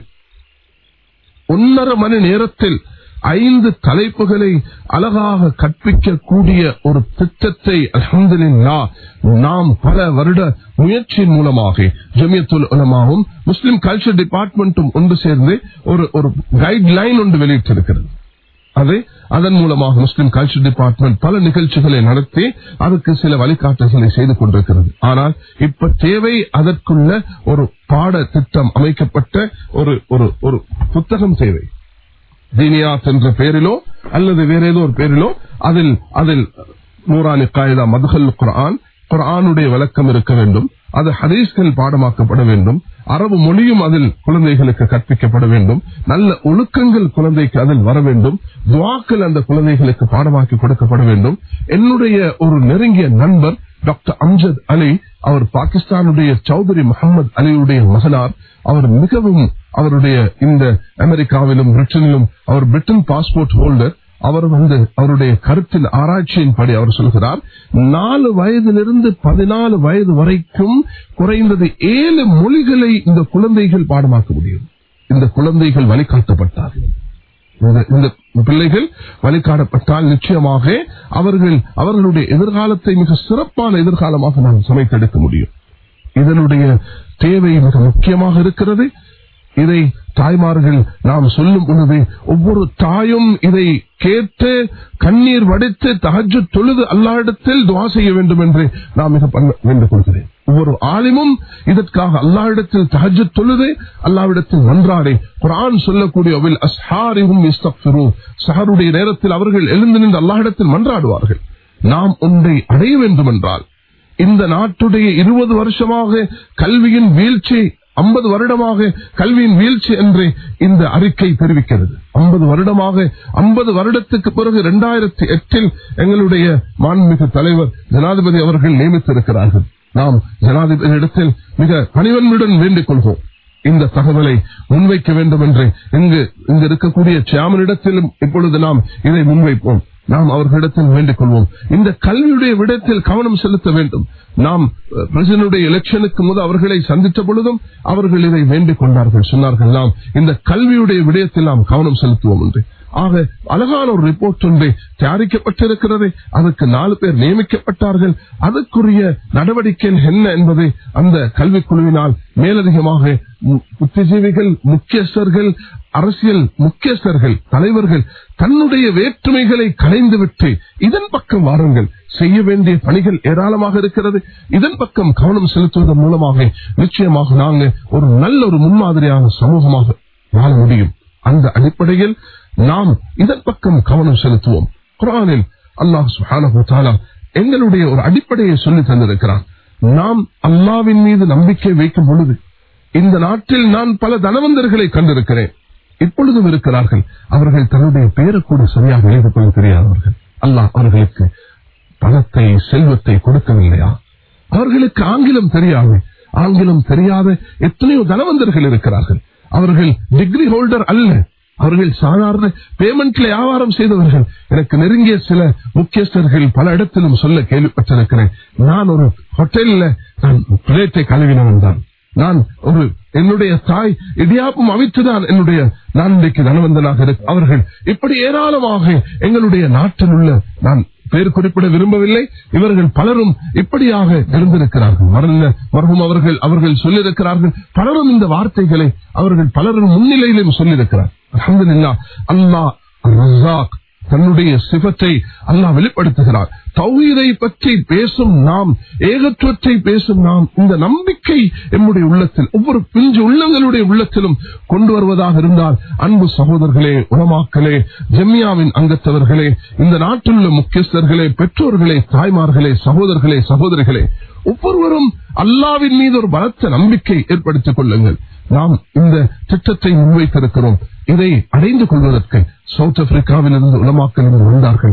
ஒன்னரை மணி நேரத்தில் ஐந்து தலைப்புகளை அழகாக கற்பிக்கக்கூடிய ஒரு திட்டத்தை அலமதுல்லா நாம் பல வருட முயற்சியின் மூலமாக ஜமியத்துல் உலமாவும் முஸ்லிம் கல்ச்சர் டிபார்ட்மெண்ட்டும் ஒன்று சேர்ந்து ஒரு ஒரு கைட்லைன் ஒன்று வெளியிட்டிருக்கிறது அது அதன் மூலமாக முஸ்லிம் கல்ச்சர் டிபார்ட்மெண்ட் பல நிகழ்ச்சிகளை நடத்தி அதற்கு சில வழிகாட்டுதல்களை செய்து கொண்டிருக்கிறது ஆனால் இப்ப தேவை அதற்குள்ள ஒரு பாட திட்டம் அமைக்கப்பட்ட ஒரு ஒரு ஒரு புத்தகம் தேவை தீனியாத் என்ற பெயரிலோ அல்லது வேற ஏதோ ஒரு பெயரிலோ அதில் அதில் நூறானி காயிதா மதுகல் குரான் குரானுடைய விளக்கம் இருக்க வேண்டும் அது ஹதீஸ்கள் பாடமாக்கப்பட வேண்டும் அரபு மொழியும் அதில் குழந்தைகளுக்கு கற்பிக்கப்பட வேண்டும் நல்ல ஒழுக்கங்கள் குழந்தைக்கு அதில் வர வேண்டும் துவாக்கள் அந்த குழந்தைகளுக்கு பாடமாக்கி கொடுக்கப்பட வேண்டும் என்னுடைய ஒரு நெருங்கிய நண்பர் டாக்டர் அம்ஜத் அலி அவர் பாகிஸ்தானுடைய சௌதரி முகமது அலியுடைய மகனார் அவர் மிகவும் அவருடைய இந்த அமெரிக்காவிலும் பிரிட்டனிலும் அவர் பிரிட்டன் பாஸ்போர்ட் ஹோல்டர் அவர் வந்து அவருடைய கருத்தின் ஆராய்ச்சியின் படி அவர் சொல்கிறார் நாலு வயதிலிருந்து பதினாலு வயது வரைக்கும் குறைந்தது ஏழு மொழிகளை இந்த குழந்தைகள் பாடமாக்க முடியும் இந்த குழந்தைகள் வழிகாட்டப்பட்டார்கள் இந்த- இந்த பிள்ளைகள் வழிகாட்டப்பட்டால் நிச்சயமாக அவர்கள் அவர்களுடைய எதிர்காலத்தை மிக சிறப்பான எதிர்காலமாக நாம் சமைத்தெடுக்க முடியும் இதனுடைய தேவை மிக முக்கியமாக இருக்கிறது இதை தாய்மார்கள் நாம் சொல்லும் பொழுது ஒவ்வொரு தாயும் இதை கேட்டு கண்ணீர் வடித்து தகஜ தொழுது அல்லாஹ்விடத்தில் துவா செய்ய வேண்டும் என்று நான் மிக பண்ண- வேண்டிக் கொள்கிறேன் ஒவ்வொரு ஆலிமும் இதற்காக அல்லாஹ்விடத்தில் தகஜ தொழுது அல்லாவிடத்தில் மன்றாடி குரான் சொல்லக்கூடிய அவில் அஸ்ஹாரிஹும் இஸ்தக்ஃபிரூன். சஹருடைய நேரத்தில் அவர்கள் எழுந்து நின்று அல்லாஹ்விடத்தில் மன்றாடுவார்கள் நாம் ஒன்றை அடைய வேண்டும் என்றால் இந்த நாட்டுடைய இருபது வருஷமாக கல்வியின் வீழ்ச்சி ஐம்பது வருடமாக கல்வியின் வீழ்ச்சி என்று இந்த அறிக்கை தெரிவிக்கிறது ஐம்பது வருடமாக ஐம்பது வருடத்துக்கு பிறகு இரண்டாயிரத்தி எட்டில் எங்களுடைய மாண்புமிகு தலைவர் ஜனாதிபதி அவர்கள் நியமித்திருக்கிறார்கள் நாம் ஜனாதிபதி இடத்தில் மிக பணிவன்மையுடன் வேண்டிக் கொள்வோம் இந்த தகவலை முன்வைக்க வேண்டும் என்று இங்கு இங்கு இருக்கக்கூடிய சேமனிடத்திலும் இப்பொழுது நாம் இதை முன்வைப்போம் நாம் அவர்களிடத்தில் வேண்டிக் கொள்வோம் இந்த கல்வியுடைய விடத்தில் கவனம் செலுத்த வேண்டும் நாம் பிரசிடனுடைய எலெக்ஷனுக்கு முதல் அவர்களை சந்தித்த பொழுதும் அவர்கள் இதை வேண்டிக் கொண்டார்கள் சொன்னார்கள் நாம் இந்த கல்வியுடைய விடயத்தில் நாம் கவனம் செலுத்துவோம் என்று ஆக அழகான ஒரு ரிப்போர்ட் ஒன்று தயாரிக்கப்பட்டிருக்கிறது அதற்கு நாலு பேர் நியமிக்கப்பட்டார்கள் அதற்குரிய நடவடிக்கை என்ன என்பதை அந்த கல்விக்குழுவினால் மேலதிகமாக மு- புத்திஜீவிகள் முக்கியஸ்தர்கள் அரசியல் முக்கியஸ்தர்கள் தலைவர்கள் தன்னுடைய வேற்றுமைகளை களைந்துவிட்டு இதன் பக்கம் வாருங்கள் செய்ய வேண்டிய பணிகள் ஏராளமாக இருக்கிறது இதன் பக்கம் கவனம் செலுத்துவதன் மூலமாக நிச்சயமாக நாங்கள் ஒரு நல்ல ஒரு முன்மாதிரியான சமூகமாக வாழ முடியும் அந்த அடிப்படையில் நாம் இதன் பக்கம் கவனம் செலுத்துவோம் குரானில் அல்லாஹ் சுப்ஹானஹு வ தஆலா எங்களுடைய ஒரு அடிப்படையை சொல்லி தந்திருக்கிறான் நாம் அல்லாவின் மீது நம்பிக்கை வைக்கும் பொழுது இந்த நாட்டில் நான் பல தனவந்தர்களை கண்டிருக்கிறேன் இப்பொழுதும் இருக்கிறார்கள் அவர்கள் தன்னுடைய பெயரை கூட சரியாக எழுதி கொள்ள தெரியாதவர்கள் அல்லாஹ் அவர்களுக்கு பணத்தை செல்வத்தை கொடுக்கவில்லையா அவர்களுக்கு ஆங்கிலம் தெரியாது ஆங்கிலம் தெரியாத எத்தனையோ தனவந்தர்கள் இருக்கிறார்கள் அவர்கள் டிகிரி ஹோல்டர் அல்ல அவர்கள் சாதாரண பேமெண்ட்ல வியாபாரம் செய்தவர்கள் எனக்கு நெருங்கிய சில முக்கியஸ்தர்கள் பல இடத்திலும் சொல்ல கேள்விப்பட்டிருக்கிறேன் நான் ஒரு ஹோட்டல்ல நான் பிளேட்டை கழுவினவன் தான் நான் ஒரு என்னுடைய தாய் இடியாப்பும் அவித்துதான் என்னுடைய நான் இன்றைக்கு தனவந்தனாக இருக்கு அவர்கள் இப்படி ஏராளமாக எங்களுடைய நாட்டில் உள்ள நான் பேர் குறிப்பிட விரும்பவில்லை இவர்கள் பலரும் இப்படியாக இருந்திருக்கிறார்கள் மரண மருகும் அவர்கள் அவர்கள் சொல்லியிருக்கிறார்கள் பலரும் இந்த வார்த்தைகளை அவர்கள் பலரும் முன்னிலையிலும் சொல்லியிருக்கிறார் அல்ஹம்துலில்லாஹ் அல்லாஹ் ரஸாக் தன்னுடைய சிவத்தை அல்லாஹ் வெளிப்படுத்துகிறார் தௌஹீதை பற்றி பேசும் நாம் ஏகத்துவத்தை பேசும் நாம் இந்த நம்பிக்கை எம்முடைய உள்ளத்தில் ஒவ்வொரு பிஞ்சு உள்ளங்களுடைய உள்ளத்திலும் கொண்டு வருவதாக இருந்தால் அன்பு சகோதரர்களே உணமாக்களே ஜெம்யாவின் அங்கத்தவர்களே இந்த நாட்டில் உள்ள முக்கியஸ்தர்களே பெற்றோர்களே தாய்மார்களே சகோதரர்களே சகோதரிகளே ஒவ்வொருவரும் அல்லாவின் மீது ஒரு பலத்த நம்பிக்கை ஏற்படுத்திக் கொள்ளுங்கள் நாம் இந்த திட்டத்தை முன்வைத்திருக்கிறோம் இதை அடைந்து கொள்வதற்கு சவுத் ஆப்பிரிக்காவில் இருந்து உலமாக்கள் இருந்து வந்தார்கள்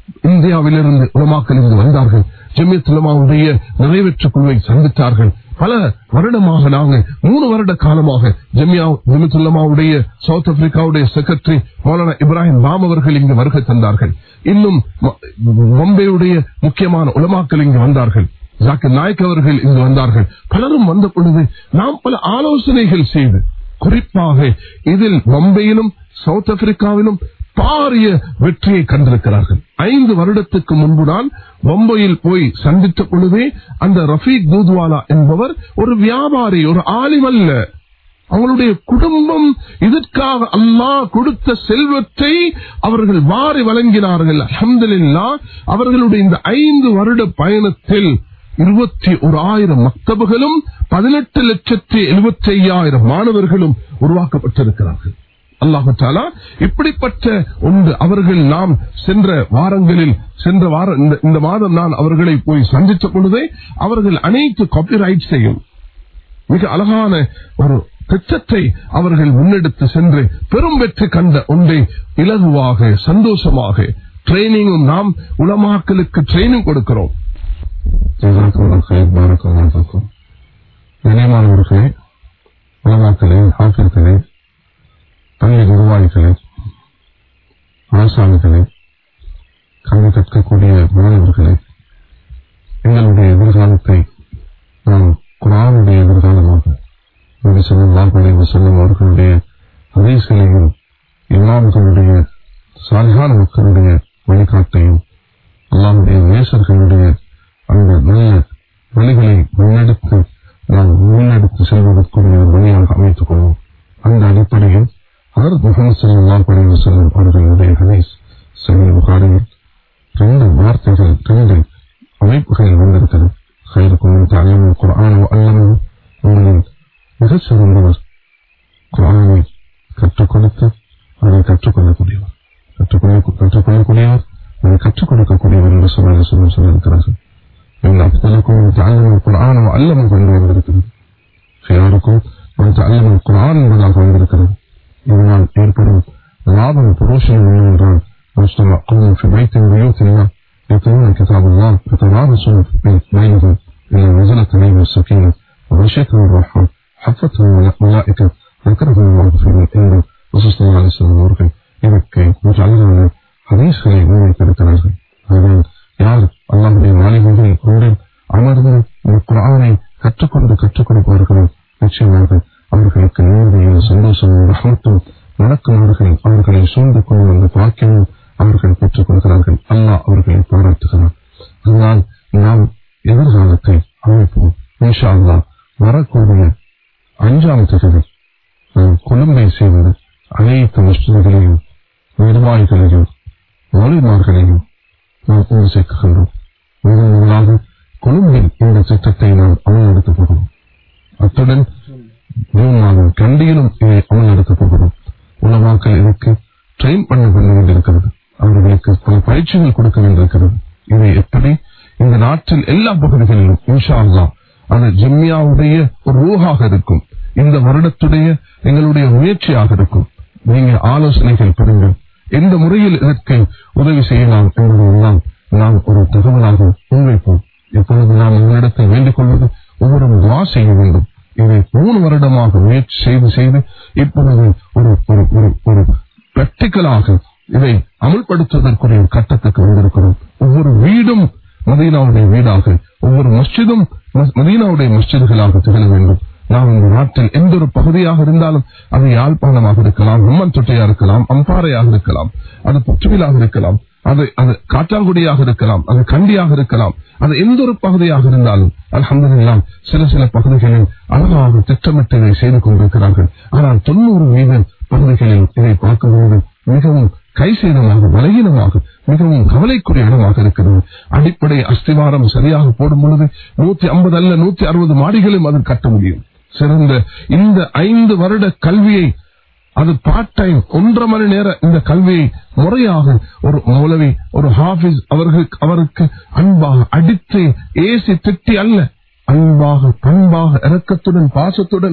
இந்தியாவிலிருந்து உலமாக்கள் இங்கு வந்தார்கள் ஜெமியத் உலமாவுடைய நிறைவேற்று குழுவை சந்தித்தார்கள் பல வருடமாக நாங்கள் மூணு வருட காலமாக ஜெமியா ஜெமியத் உலமாவுடைய சவுத் ஆப்பிரிக்காவுடைய செக்ரட்டரி மௌலானா இப்ராஹிம் பாம் அவர்கள் இங்கு வருகை தந்தார்கள் இன்னும் மும்பையுடைய முக்கியமான உலமாக்கள் இங்கு வந்தார்கள் ஜாக்கிர் நாயக் அவர்கள் இங்கு வந்தார்கள் பலரும் வந்த பொழுது நாம் பல ஆலோசனைகள் செய்து குறிப்பாக இதில் மும்பையிலும் சவுத் ஆப்பிரிக்காவிலும் பாரிய வெற்றியை கண்டிருக்கிறார்கள் ஐந்து வருடத்துக்கு முன்பு நான் மும்பையில் போய் சந்தித்த பொழுதே அந்த ரஃபீக் தூத்வாலா என்பவர் ஒரு வியாபாரி ஒரு ஆலிமல்ல அவங்களுடைய குடும்பம் இதற்காக அல்லாஹ் கொடுத்த செல்வத்தை அவர்கள் வாரி வழங்கினார்கள் அஹமதுல்லா அவர்களுடைய இந்த ஐந்து வருட பயணத்தில் இருபத்தி ஒரு ஆயிரம் மக்தபுகளும் பதினெட்டு லட்சத்தி எழுபத்தி ஐயாயிரம் மாணவர்களும் உருவாக்கப்பட்டிருக்கிறார்கள் அல்லாஹு தாலா இப்படிப்பட்ட ஒன்று அவர்கள் நாம் சென்ற வாரங்களில் சென்ற வார இந்த மாதம் நான் அவர்களை போய் சந்தித்த பொழுதே அவர்கள் அனைத்து காப்பிரைட்ஸையும் மிக அழகான ஒரு திட்டத்தை அவர்கள் முன்னெடுத்து சென்று பெரும் வெற்றி கண்ட ஒன்றை இலகுவாக சந்தோஷமாக ட்ரைனிங்கும் நாம் உலமாக்களுக்கு ட்ரைனிங் கொடுக்கிறோம் கண்ணியமானவர்களே உலமாக்களே ஆசிரியர்களே பள்ளி நிர்வாகிகளே ஆசாமிகளே கல்வி கற்கக்கூடிய மாணவர்களே எங்களுடைய எதிர்காலத்தை நாம் குரானுடைய எதிர்காலமாக நபி ஸல்லல்லாஹு அலைஹி வஸல்லம் அவர்களுடைய ஹதீஸ்களையும் இமாம்களுடைய சாலிஹான மக்களுடைய வழிகாட்டையும் அல்லாஹ்வுடைய நேசர்களுடைய அந்த நல்ல வழிகளை முன்னெடுத்து நாம் முன்னெடுத்து செல்வதற்குரிய ஒரு வழியாக அமைத்துக் கொள்வோம் அந்த அடிப்படையில் ஹதரத் முகமது ஸல்லல்லாஹு அலைஹி வஸல்லம் அவர்களுடைய ஹதீஸ் சஹீஹ் புகாரியில் ரெண்டு வார்த்தைகள் ரெண்டு அமைப்புகளில் வந்திருக்கிறது خيركم من تعلم القرآن وعلمه உங்களில் மிகச் சிறந்தவர் குரானை கற்றுக் கொடுத்து அதை கற்றுக்கொள்ளக்கூடியவர் கற்றுக்கொள்ள கற்றுக்கொள்ளக்கூடியவர் அதை கற்றுக் கொடுக்கக்கூடியவர் என்று சொல்ல சொல்ல சொல்லியிருக்கிறார்கள் என் அப்தலுக்கும் தாழ்ந்த குரான் அல்லமும் கொண்டு வந்திருக்கிறது யாருக்கும் ஒரு தாழ்ந்த குரான் என்பதாக வந்திருக்கிறது இதனால் ஏற்படும் லாபம் புரோஷம் என்னவென்றால் مجتمع قوم في بيت من بيوت الله يتلون كتاب الله يتنافسون بينهم إلى نزلت عليهم السكينة وغشيتهم الرحمة حفتهم الملائكة ذكرهم الله في عنده رسول الله عليه وسلم அவர்கள் எனக்கு அழகான ஹதீஸ்களை முன்வைத்திருக்கிறார்கள் அதனால் யார் அல்லாஹுடைய மாளிகைகளில் கொண்டு அமர்ந்து இந்த குரானை கற்றுக்கொண்டு கற்றுக் கொடுப்பார்களோ நிச்சயமாக அவர்களுக்கு நேர்மையும் சந்தோஷமும் ரஹமத்தும் நடக்குமார்கள் அவர்களை சூழ்ந்து கொண்டு வந்த பாக்கியமும் அவர்கள் பெற்றுக் கொள்கிறார்கள் அல்லாஹ் அவர்களை பாராட்டுகிறார் அதனால் நாம் எதிர்காலத்தை அமைப்போம் இன்ஷா அல்லா வரக்கூடிய அஞ்சாம் தேதி நாம் கொழும்பை சேர்ந்த அனைத்து மஸ்ஜிதுகளையும் நிர்வாகிகளையும் மொழிமார்களையும் நாம் கொண்டு சேர்க்கின்றோம் முதன் முதலாக கொழும்பில் இந்த திட்டத்தை நாம் அமல்படுத்தப் போகிறோம் அத்துடன் ஜூன் மாதம் கண்டியிலும் இதை அமல்படுத்தப் போகிறோம் உலமாக்கள் இதற்கு ட்ரெயின் பண்ண பண்ண வேண்டியிருக்கிறது அவர்களுக்கு பல பயிற்சிகள் கொடுக்க வேண்டியிருக்கிறது இதை எப்படி இந்த நாட்டில் எல்லா பகுதிகளிலும் இன்ஷா அல்லா அது ஜிம்மியாவுடைய ஒரு ரூஹாக இருக்கும் இந்த வருடத்துடைய எங்களுடைய முயற்சியாக இருக்கும் நீங்க ஆலோசனைகள் பெறுங்கள் எந்த முறையில் இதற்கு உதவி செய்யலாம் என்பதையெல்லாம் நாம் ஒரு தகவலாக முன்வைப்போம் எப்பொழுது நாம் உங்களிடத்தில் வேண்டிக் கொள்வது ஒவ்வொரு துவா செய்ய வேண்டும் இதை மூணு வருடமாக முயற்சி செய்து செய்து இப்பொழுது ஒரு ஒரு ஒரு ஒரு பிராக்டிக்கலாக இதை அமல்படுத்துவதற்குரிய ஒரு கட்டத்துக்கு வந்திருக்கிறோம் ஒவ்வொரு வீடும் மதீனாவுடைய வீடாக ஒவ்வொரு மஸ்ஜிதும் மதீனாவுடைய மஸ்ஜிதுகளாக திகழ வேண்டும் நாம் இந்த நாட்டில் எந்த ஒரு பகுதியாக இருந்தாலும் அது யாழ்ப்பாணமாக இருக்கலாம் அம்மன் தொட்டையா இருக்கலாம் அம்பாறையாக இருக்கலாம் அது புற்றுவிலாக இருக்கலாம் அது அது காற்றாங்குடியாக இருக்கலாம் அது கண்டியாக இருக்கலாம் அது எந்த ஒரு பகுதியாக இருந்தாலும் அலமதுல்லாம் சில சில பகுதிகளில் அழகாக திட்டமிட்டு இதை செய்து கொண்டிருக்கிறார்கள் ஆனால் தொண்ணூறு வீத பகுதிகளில் இதை பார்க்கும்போது மிகவும் கைசேதமாக பலகீனமாக மிகவும் கவலைக்குரிய இடமாக இருக்கிறது அடிப்படை அஸ்திவாரம் சரியாக போடும் பொழுது நூத்தி ஐம்பது அல்ல நூத்தி அறுபது மாடிகளும் அது கட்ட முடியும் சிறந்த இந்த ஐந்து வருட கல்வியை அது பார்ட் டைம் ஒன்றரை மணி நேர இந்த கல்வியை முறையாக ஒரு மௌலவி ஒரு ஹாபிஸ் அவர்களுக்கு அவருக்கு அன்பாக அடித்து ஏசி திட்டி அல்ல அன்பாக பண்பாக இறக்கத்துடன் பாசத்துடன்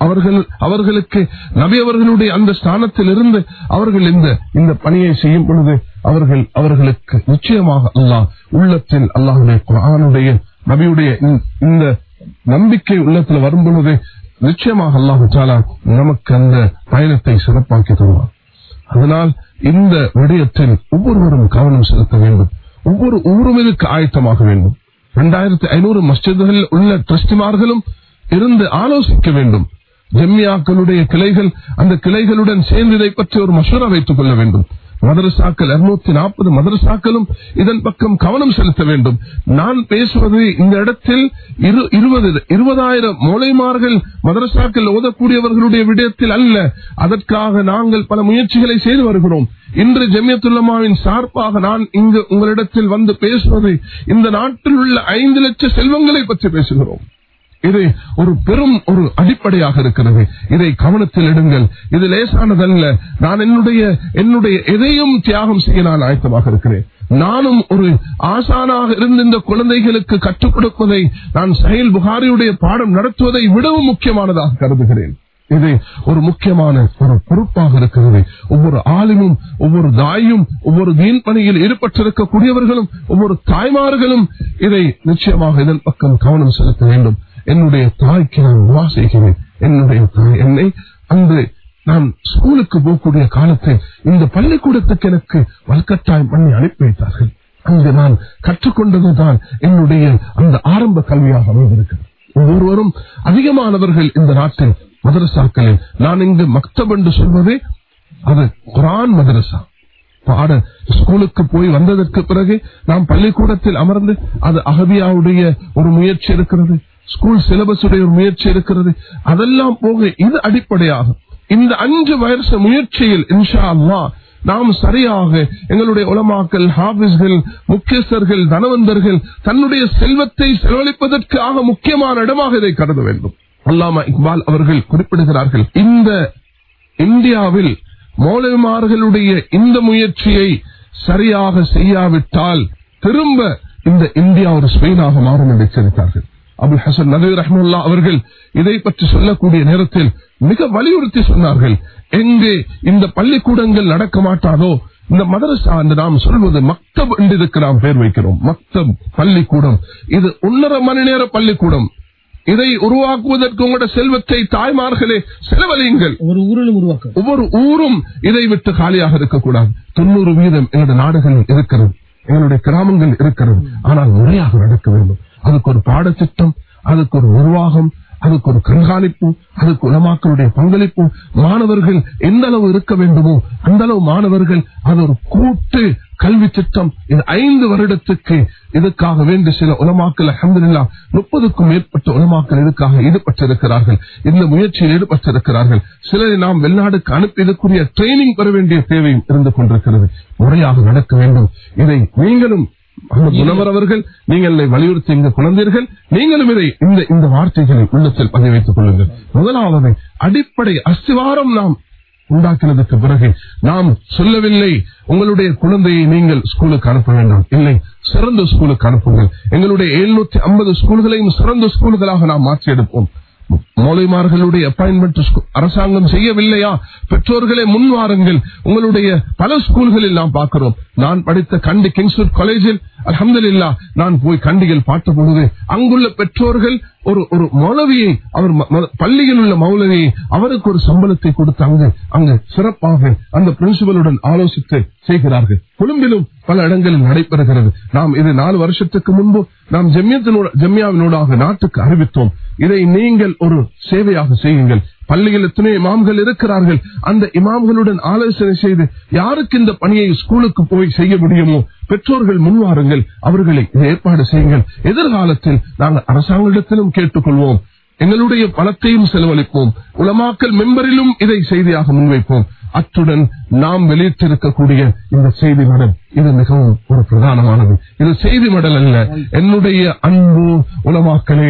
அவர்கள் அவர்களுக்கு நபி அவர்களுடைய அந்த ஸ்தானத்தில் இருந்து அவர்கள் இந்த இந்த பணியை செய்யும் பொழுது அவர்கள் அவர்களுக்கு நிச்சயமாக அல்லாஹ் உள்ளத்தில் அல்லாஹுடைய குரானுடைய நபியுடைய இந்த- இந்த நம்பிக்கை உள்ளத்தில் வரும் பொழுது நிச்சயமாக அல்லாஹு தாலா நமக்கு அந்த பயணத்தை சிறப்பாக்கி தருவார் அதனால் இந்த விடயத்தில் ஒவ்வொருவரும் கவனம் செலுத்த வேண்டும் ஒவ்வொரு ஊரும் இதுக்கு ஆயத்தமாக வேண்டும் இரண்டாயிரத்தி ஐநூறு மஸ்ஜிதுகளில் உள்ள டிரஸ்டிமார்களும் இருந்து ஆலோசிக்க வேண்டும் ஜெம்மியாக்களுடைய கிளைகள் அந்த கிளைகளுடன் சேர்ந்து இதை பற்றி ஒரு மசூரா வைத்துக் கொள்ள வேண்டும் மதரசாக்கள் இருநூத்தி நாற்பது மதரசாக்களும் இதன் பக்கம் கவனம் செலுத்த வேண்டும் நான் பேசுவது இந்த இடத்தில் இரு- இருபது இருபதாயிரம் மூளைமார்கள் மதரசாக்கள் ஓதக்கூடியவர்களுடைய விடயத்தில் அல்ல அதற்காக நாங்கள் பல முயற்சிகளை செய்து வருகிறோம் இன்று ஜெமியத்துல்லமாவின் சார்பாக நான் இங்கு உங்களிடத்தில் வந்து பேசுவது இந்த நாட்டில் உள்ள ஐந்து லட்ச செல்வங்களை பற்றி பேசுகிறோம் இது ஒரு பெரும் ஒரு அடிப்படையாக இருக்கிறது இதை கவனத்தில் எடுங்கள் இது லேசானதல்ல நான் என்னுடைய என்னுடைய எதையும் தியாகம் செய்ய நான் ஆயத்தமாக இருக்கிறேன் நானும் ஒரு ஆசானாக இருந்து இந்த குழந்தைகளுக்கு கற்றுக் கொடுப்பதை நான் சஹில் புகாரியுடைய பாடம் நடத்துவதை விடவும் முக்கியமானதாக கருதுகிறேன் இது ஒரு முக்கியமான ஒரு பொறுப்பாக இருக்கிறது ஒவ்வொரு ஆளுமும் ஒவ்வொரு தாயும் ஒவ்வொரு தீன் பணியில் ஈடுபட்டிருக்கக்கூடியவர்களும் ஒவ்வொரு தாய்மார்களும் இதை நிச்சயமாக இதன் பக்கம் கவனம் செலுத்த வேண்டும் என்னுடைய தாய்க்கு நான் துவா செய்கிறேன் என்னுடைய தாய் என்னை அன்று நான் ஸ்கூலுக்கு போகக்கூடிய காலத்தில் இந்த பள்ளிக்கூடத்துக்கு எனக்கு வல்கட்டாயம் பண்ணி அனுப்பி வைத்தார்கள் அங்கு நான் கற்றுக்கொண்டதுதான் என்னுடைய அந்த ஆரம்ப கல்வியாக அமைந்திருக்கிறது ஒவ்வொருவரும் அதிகமானவர்கள் இந்த நாட்டில் மதரசாக்களில் நான் இங்கு மக்தப் என்று சொல்வது அது குரான் மதரசா பாட ஸ்கூலுக்கு போய் வந்ததற்கு பிறகு நாம் பள்ளிக்கூடத்தில் அமர்ந்து அது அகதியாவுடைய ஒரு முயற்சி இருக்கிறது ஸ்கூல் சிலபஸ் உடைய ஒரு முயற்சி இருக்கிறது அதெல்லாம் போக இது அடிப்படையாகும் இந்த அஞ்சு வயசு முயற்சியில் இன்ஷா அல்லாஹ் நாம் சரியாக எங்களுடைய உலமாக்கல் ஹாபிஸ்கள் முக்கியஸ்தர்கள் தனவந்தர்கள் தன்னுடைய செல்வத்தை செலவழிப்பதற்காக முக்கியமான இடமாக இதை கருத வேண்டும் அல்லாமா இக்பால் அவர்கள் குறிப்பிடுகிறார்கள் இந்த இந்தியாவில் மௌலவிமார்களுடைய இந்த முயற்சியை சரியாக செய்யாவிட்டால் திரும்ப இந்த இந்தியா ஒரு ஸ்பெயினாக மாறும் என்று எச்சரித்தார்கள் அபுல் ஹசன் நதீர் ரஹ்முல்லா அவர்கள் இதை பற்றி சொல்லக்கூடிய நேரத்தில் மிக வலியுறுத்தி சொன்னார்கள் எங்கே இந்த பள்ளிக்கூடங்கள் நடக்க மாட்டாதோ இந்த மதரசா என்று நாம் சொல்வது மக்தப் என்று இதுக்கு நாம் பெயர் வைக்கிறோம் மக்தப் பள்ளிக்கூடம் இது ஒன்னரை மணி நேர பள்ளிக்கூடம் இதை உருவாக்குவதற்கு உங்களோட செல்வத்தை தாய்மார்களே செலவழியுங்கள் ஒரு ஊரிலும் உருவாக்க ஒவ்வொரு ஊரும் இதை விட்டு காலியாக இருக்கக்கூடாது தொண்ணூறு வீதம் எங்களுடைய நாடுகளில் இருக்கிறது எங்களுடைய கிராமங்கள் இருக்கிறது ஆனால் முறையாக நடக்க வேண்டும் அதுக்கு ஒரு பாடத்திட்டம் அதுக்கு ஒரு நிர்வாகம் அதுக்கு ஒரு கண்காணிப்பு அதுக்கு உலமாக்களுடைய பங்களிப்பு மாணவர்கள் எந்த அளவு இருக்க வேண்டுமோ அந்த அளவு மாணவர்கள் அது ஒரு கூட்டு கல்வி திட்டம் இது ஐந்து வருடத்துக்கு இதுக்காக வேண்டி சில உலமாக்கள் அஹமதுல்லா முப்பதுக்கும் மேற்பட்ட உலமாக்கள் இதுக்காக ஈடுபட்டிருக்கிறார்கள் இந்த முயற்சியில் ஈடுபட்டிருக்கிறார்கள் சிலரை நாம் வெளிநாடுக்கு அனுப்பி இதுக்குரிய ட்ரைனிங் பெற வேண்டிய தேவையும் இருந்து கொண்டிருக்கிறது முறையாக நடக்க வேண்டும் இதை நீங்களும் முகமது முனவர் அவர்கள் நீங்கள் இதை வலியுறுத்தி இங்கு குழந்தீர்கள் நீங்களும் இதை இந்த இந்த வார்த்தைகளை உள்ளத்தில் பதிவு வைத்துக் கொள்ளுங்கள் முதலாவது அடிப்படை அஸ்திவாரம் நாம் உண்டாக்கினதுக்கு பிறகு நாம் சொல்லவில்லை உங்களுடைய குழந்தையை நீங்கள் ஸ்கூலுக்கு அனுப்ப வேண்டாம் இல்லை சிறந்த ஸ்கூலுக்கு அனுப்புங்கள் எங்களுடைய எழுநூத்தி ஐம்பது ஸ்கூல்களையும் சிறந்த ஸ்கூல்களாக நாம் மாற்றி எடுப்போம் மௌலிமார்களுடைய அப்பாயின்மெண்ட் அரசாங்கம் செய்யவில்லையா பெற்றோர்களே முன் வாருங்கள் உங்களுடைய பல ஸ்கூல்களில் நாம் பார்க்கிறோம் நான் படித்த கண்டி கிங்ஸ்வுட் காலேஜில் அலமதுல்லா நான் போய் கண்டியில் பார்த்த பொழுது அங்குள்ள பெற்றோர்கள் ஒரு ஒரு மௌலவியை அவர் ம- ம- பள்ளியில் உள்ள மௌலவியை அவருக்கு ஒரு சம்பளத்தை கொடுத்து அங்கு அங்கு சிறப்பாக அந்த பிரின்சிபலுடன் ஆலோசித்து செய்கிறார்கள் கொழும்பிலும் பல இடங்களில் நடைபெறுகிறது நாம் இது நாலு வருஷத்துக்கு முன்பு நாம் ஜெம்யத்தினோட ஜெம்யாவினூடாக நாட்டுக்கு அறிவித்தோம் இதை நீங்கள் ஒரு சேவையாக செய்யுங்கள் பள்ளியில் எத்தனை இமாம்கள் இருக்கிறார்கள் அந்த இமாம்களுடன் ஆலோசனை செய்து யாருக்கு இந்த பணியை ஸ்கூலுக்கு போய் செய்ய முடியுமோ பெற்றோர்கள் முன்வாருங்கள் அவர்களை இதை ஏற்பாடு செய்யுங்கள் எதிர்காலத்தில் நாங்கள் அரசாங்கத்திலும் கேட்டுக்கொள்வோம் எங்களுடைய பணத்தையும் செலவழிப்போம் உலமாக்கல் மெம்பரிலும் இதை செய்தியாக முன்வைப்போம் அத்துடன் நாம் வெளியிட்டிருக்கக்கூடிய இந்த செய்தி மடல் இது மிகவும் ஒரு பிரதானமானது இது செய்தி மடல் அல்ல என்னுடைய அன்பு உலமாக்களே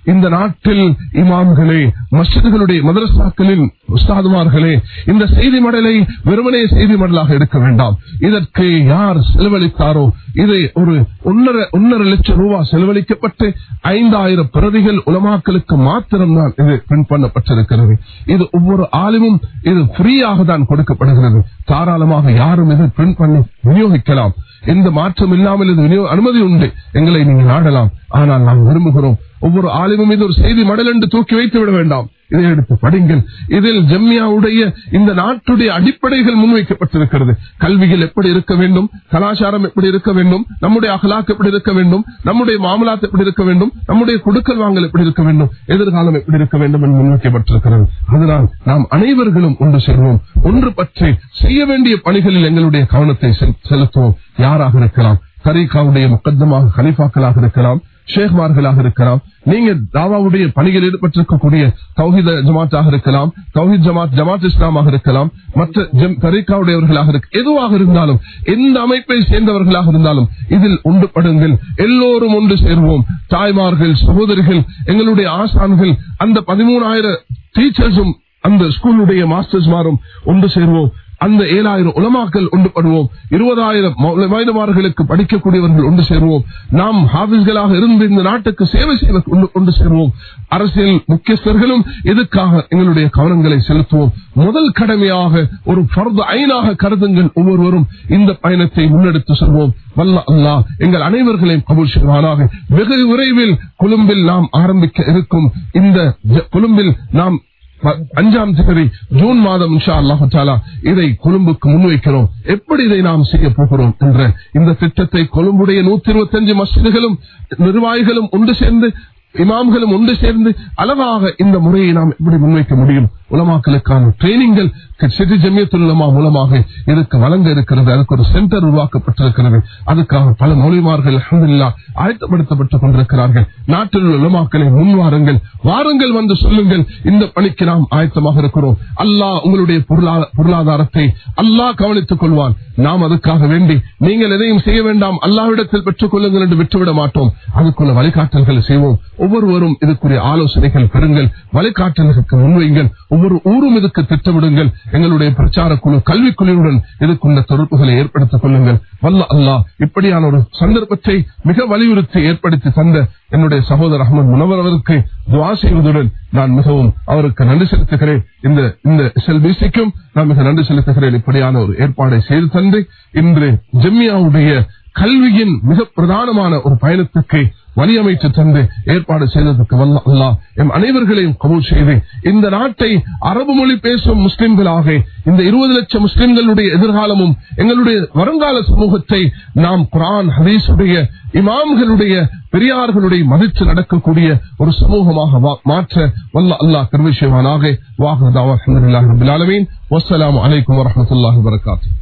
இந்த நாட்டில் இமாம்களே மஸ்ஜிதுகளுடைய மதரசாக்களின் உஸ்தாதுமார்களே இந்த செய்தி மடலை வெறுமனே செய்தி மடலாக எடுக்க வேண்டாம் இதற்கு யார் செலவழித்தாரோ இதை ஒரு ஒன்னரை ஒன்னரை லட்சம் ரூபாய் செலவழிக்கப்பட்டு ஐந்தாயிரம் பிரதிகள் உலமாக்களுக்கு மாத்திரம்தான் இது பிரிண்ட் பண்ணப்பட்டிருக்கிறது இது ஒவ்வொரு ஆளுமும் இது ஃப்ரீயாக தான் கொடுக்கப்படுகிறது தாராளமாக யாரும் இதை பிரிண்ட் பண்ணி விநியோகிக்கலாம் எந்த மாற்றம் இல்லாமல் இது விநியோக அனுமதி உண்டு எங்களை நீங்கள் நாடலாம் ஆனால் நாம் விரும்புகிறோம் ஒவ்வொரு ஆலிமும் இது ஒரு செய்தி மடல் என்று தூக்கி வைத்து விட வேண்டாம் இதை எடுத்து படிங்கள் இதில் ஜம்மியாவுடைய இந்த நாட்டுடைய அடிப்படைகள் முன்வைக்கப்பட்டிருக்கிறது கல்வியில் எப்படி இருக்க வேண்டும் கலாச்சாரம் எப்படி இருக்க வேண்டும் நம்முடைய அகலாக் எப்படி இருக்க வேண்டும் நம்முடைய மாமலாத் எப்படி இருக்க வேண்டும் நம்முடைய கொடுக்கல் வாங்கல் எப்படி இருக்க வேண்டும் எதிர்காலம் எப்படி இருக்க வேண்டும் என்று முன்வைக்கப்பட்டிருக்கிறது அதனால் நாம் அனைவர்களும் ஒன்று சேர்வோம் ஒன்று பற்றி செய்ய வேண்டிய பணிகளில் எங்களுடைய கவனத்தை செல்- செலுத்துவோம் யாராக இருக்கலாம் தரீகாவுடைய முக்கத்தமாக கலிஃபாக்களாக இருக்கலாம் ஷேக்மார்களாக இருக்கலாம் நீங்க தாவாவுடைய பணியில் ஈடுபட்டிருக்கக்கூடிய தௌஹித ஜமாத்தாக இருக்கலாம் தௌஹித் ஜமாத் ஜமாத் இஸ்லாமாக இருக்கலாம் மற்ற ஜம்- தரீகாவுடையவர்களாக இருக்க எதுவாக இருந்தாலும் எந்த அமைப்பை சேர்ந்தவர்களாக இருந்தாலும் இதில் ஒன்றுபடுங்கள் எல்லோரும் ஒன்று சேர்வோம் தாய்மார்கள் சகோதரிகள் எங்களுடைய ஆசான்கள் அந்த பதிமூணாயிரம் டீச்சர்ஸும் அந்த ஸ்கூலுடைய மாஸ்டர்ஸ் மாறும் ஒன்று சேர்வோம் அந்த ஏழாயிரம் உலமாக்கள் ஒன்றுபடுவோம் இருபதாயிரம் வயதுமார்களுக்கு படிக்கக்கூடியவர்கள் ஒன்று சேருவோம் நாம் ஹாபிஸ்களாக இருந்து இந்த நாட்டுக்கு சேவை செய்ய ஒன்று- ஒன்று சேருவோம் அரசியல் முக்கியஸ்தர்களும் இதுக்காக எங்களுடைய கவனங்களை செலுத்துவோம் முதல் கடமையாக ஒரு பர்து ஐனாக கருதுங்கள் ஒவ்வொருவரும் இந்த பயணத்தை முன்னெடுத்து செல்வோம் வல்ல அல்லாஹ் எங்கள் அனைவர்களையும் கபூல் செய்வானாக வெகு விரைவில் கொழும்பில் நாம் ஆரம்பிக்க இருக்கும் இந்த ஜ- கொழும்பில் நாம் ப- அஞ்சாம் தேதி ஜூன் மாதம் இன்ஷா அல்லாஹு தாலா இதை கொழும்புக்கு முன்வைக்கிறோம் எப்படி இதை நாம் செய்ய போகிறோம் என்ற இந்த திட்டத்தை கொழும்புடைய நூத்தி இருபத்தி அஞ்சு மசிதிகளும் நிர்வாகிகளும் ஒன்று சேர்ந்து இமாம்களும் ஒன்று சேர்ந்து அழகாக இந்த முறையை நாம் எப்படி முன்வைக்க முடியும் உலமாக்களுக்கான ட்ரைனிங்கள் சிட்டி ஜமியத்துலமா மூலமாக இதுக்கு வழங்க இருக்கிறது அதுக்கு ஒரு சென்டர் உருவாக்கப்பட்டிருக்கிறது அதுக்காக பல மொழிமார்கள் அல்ஹம்துலில்லாஹ் ஆயத்தப்படுத்தப்பட்டுக் கொண்டிருக்கிறார்கள் நாட்டில் உள்ள உலமாக்களை முன்வாருங்கள் வாருங்கள் வந்து சொல்லுங்கள் இந்த பணிக்கு நாம் ஆயத்தமாக இருக்கிறோம் அல்லாஹ் உங்களுடைய பொருளா- பொருளாதாரத்தை அல்லாஹ் கவனித்துக் கொள்வான் நாம் அதுக்காக வேண்டி நீங்கள் எதையும் செய்ய வேண்டாம் அல்லாவிடத்தில் பெற்றுக் கொள்ளுங்கள் என்று விட்டுவிட மாட்டோம் அதுக்குள்ள வழிகாட்டல்களை செய்வோம் ஒவ்வொருவரும் இதுக்குரிய ஆலோசனைகள் பெறுங்கள் வழிகாட்டல்களுக்கு முன்வைங்கள் ஒவ்வொரு ஊரும் இதுக்கு திட்டமிடுங்கள் எங்களுடைய பிரச்சார குழு கல்விக்குழுவுடன் இதுக்குள்ள தொடர்புகளை ஏற்படுத்திக் கொள்ளுங்கள் வல்ல அல்லாஹ் இப்படியான ஒரு சந்தர்ப்பத்தை மிக வலியுறுத்தி ஏற்படுத்தி தந்த என்னுடைய சகோதரர் அகமது முனவர் அவருக்கு துவா செய்வதுடன் நான் மிகவும் அவருக்கு நன்றி செலுத்துகிறேன் இந்த இந்த எஸ்எல்பிசிக்கும் நான் மிக நன்றி செலுத்துகிறேன் இப்படியான ஒரு ஏற்பாடை செய்து தந்து இன்று ஜெம்மியாவுடைய கல்வியின் மிக பிரதானமான ஒரு பயணத்துக்கு வழியமைத்து தந்து ஏற்பாடு செய்ததற்கு வல்ல அல்லாஹ் எம் அனைவர்களையும் கபூல் செய்து இந்த நாட்டை அரபு மொழி பேசும் முஸ்லிம்களாக இந்த இருபது லட்சம் முஸ்லிம்களுடைய எதிர்காலமும் எங்களுடைய வருங்கால சமூகத்தை நாம் குரான் ஹதீஸுடைய இமாம்களுடைய பெரியார்களுடைய மதித்து நடக்கக்கூடிய ஒரு சமூகமாக வா- மாற்ற வல்ல அல்லாஹ் கருவிஷயவானாக வாகதாவா அலமதுல்லாஹி ரபில் ஆலமீன் வஸ்ஸலாமு அலைக்கும் வரஹ்மத்துல்லாஹி வபரகாத்துஹு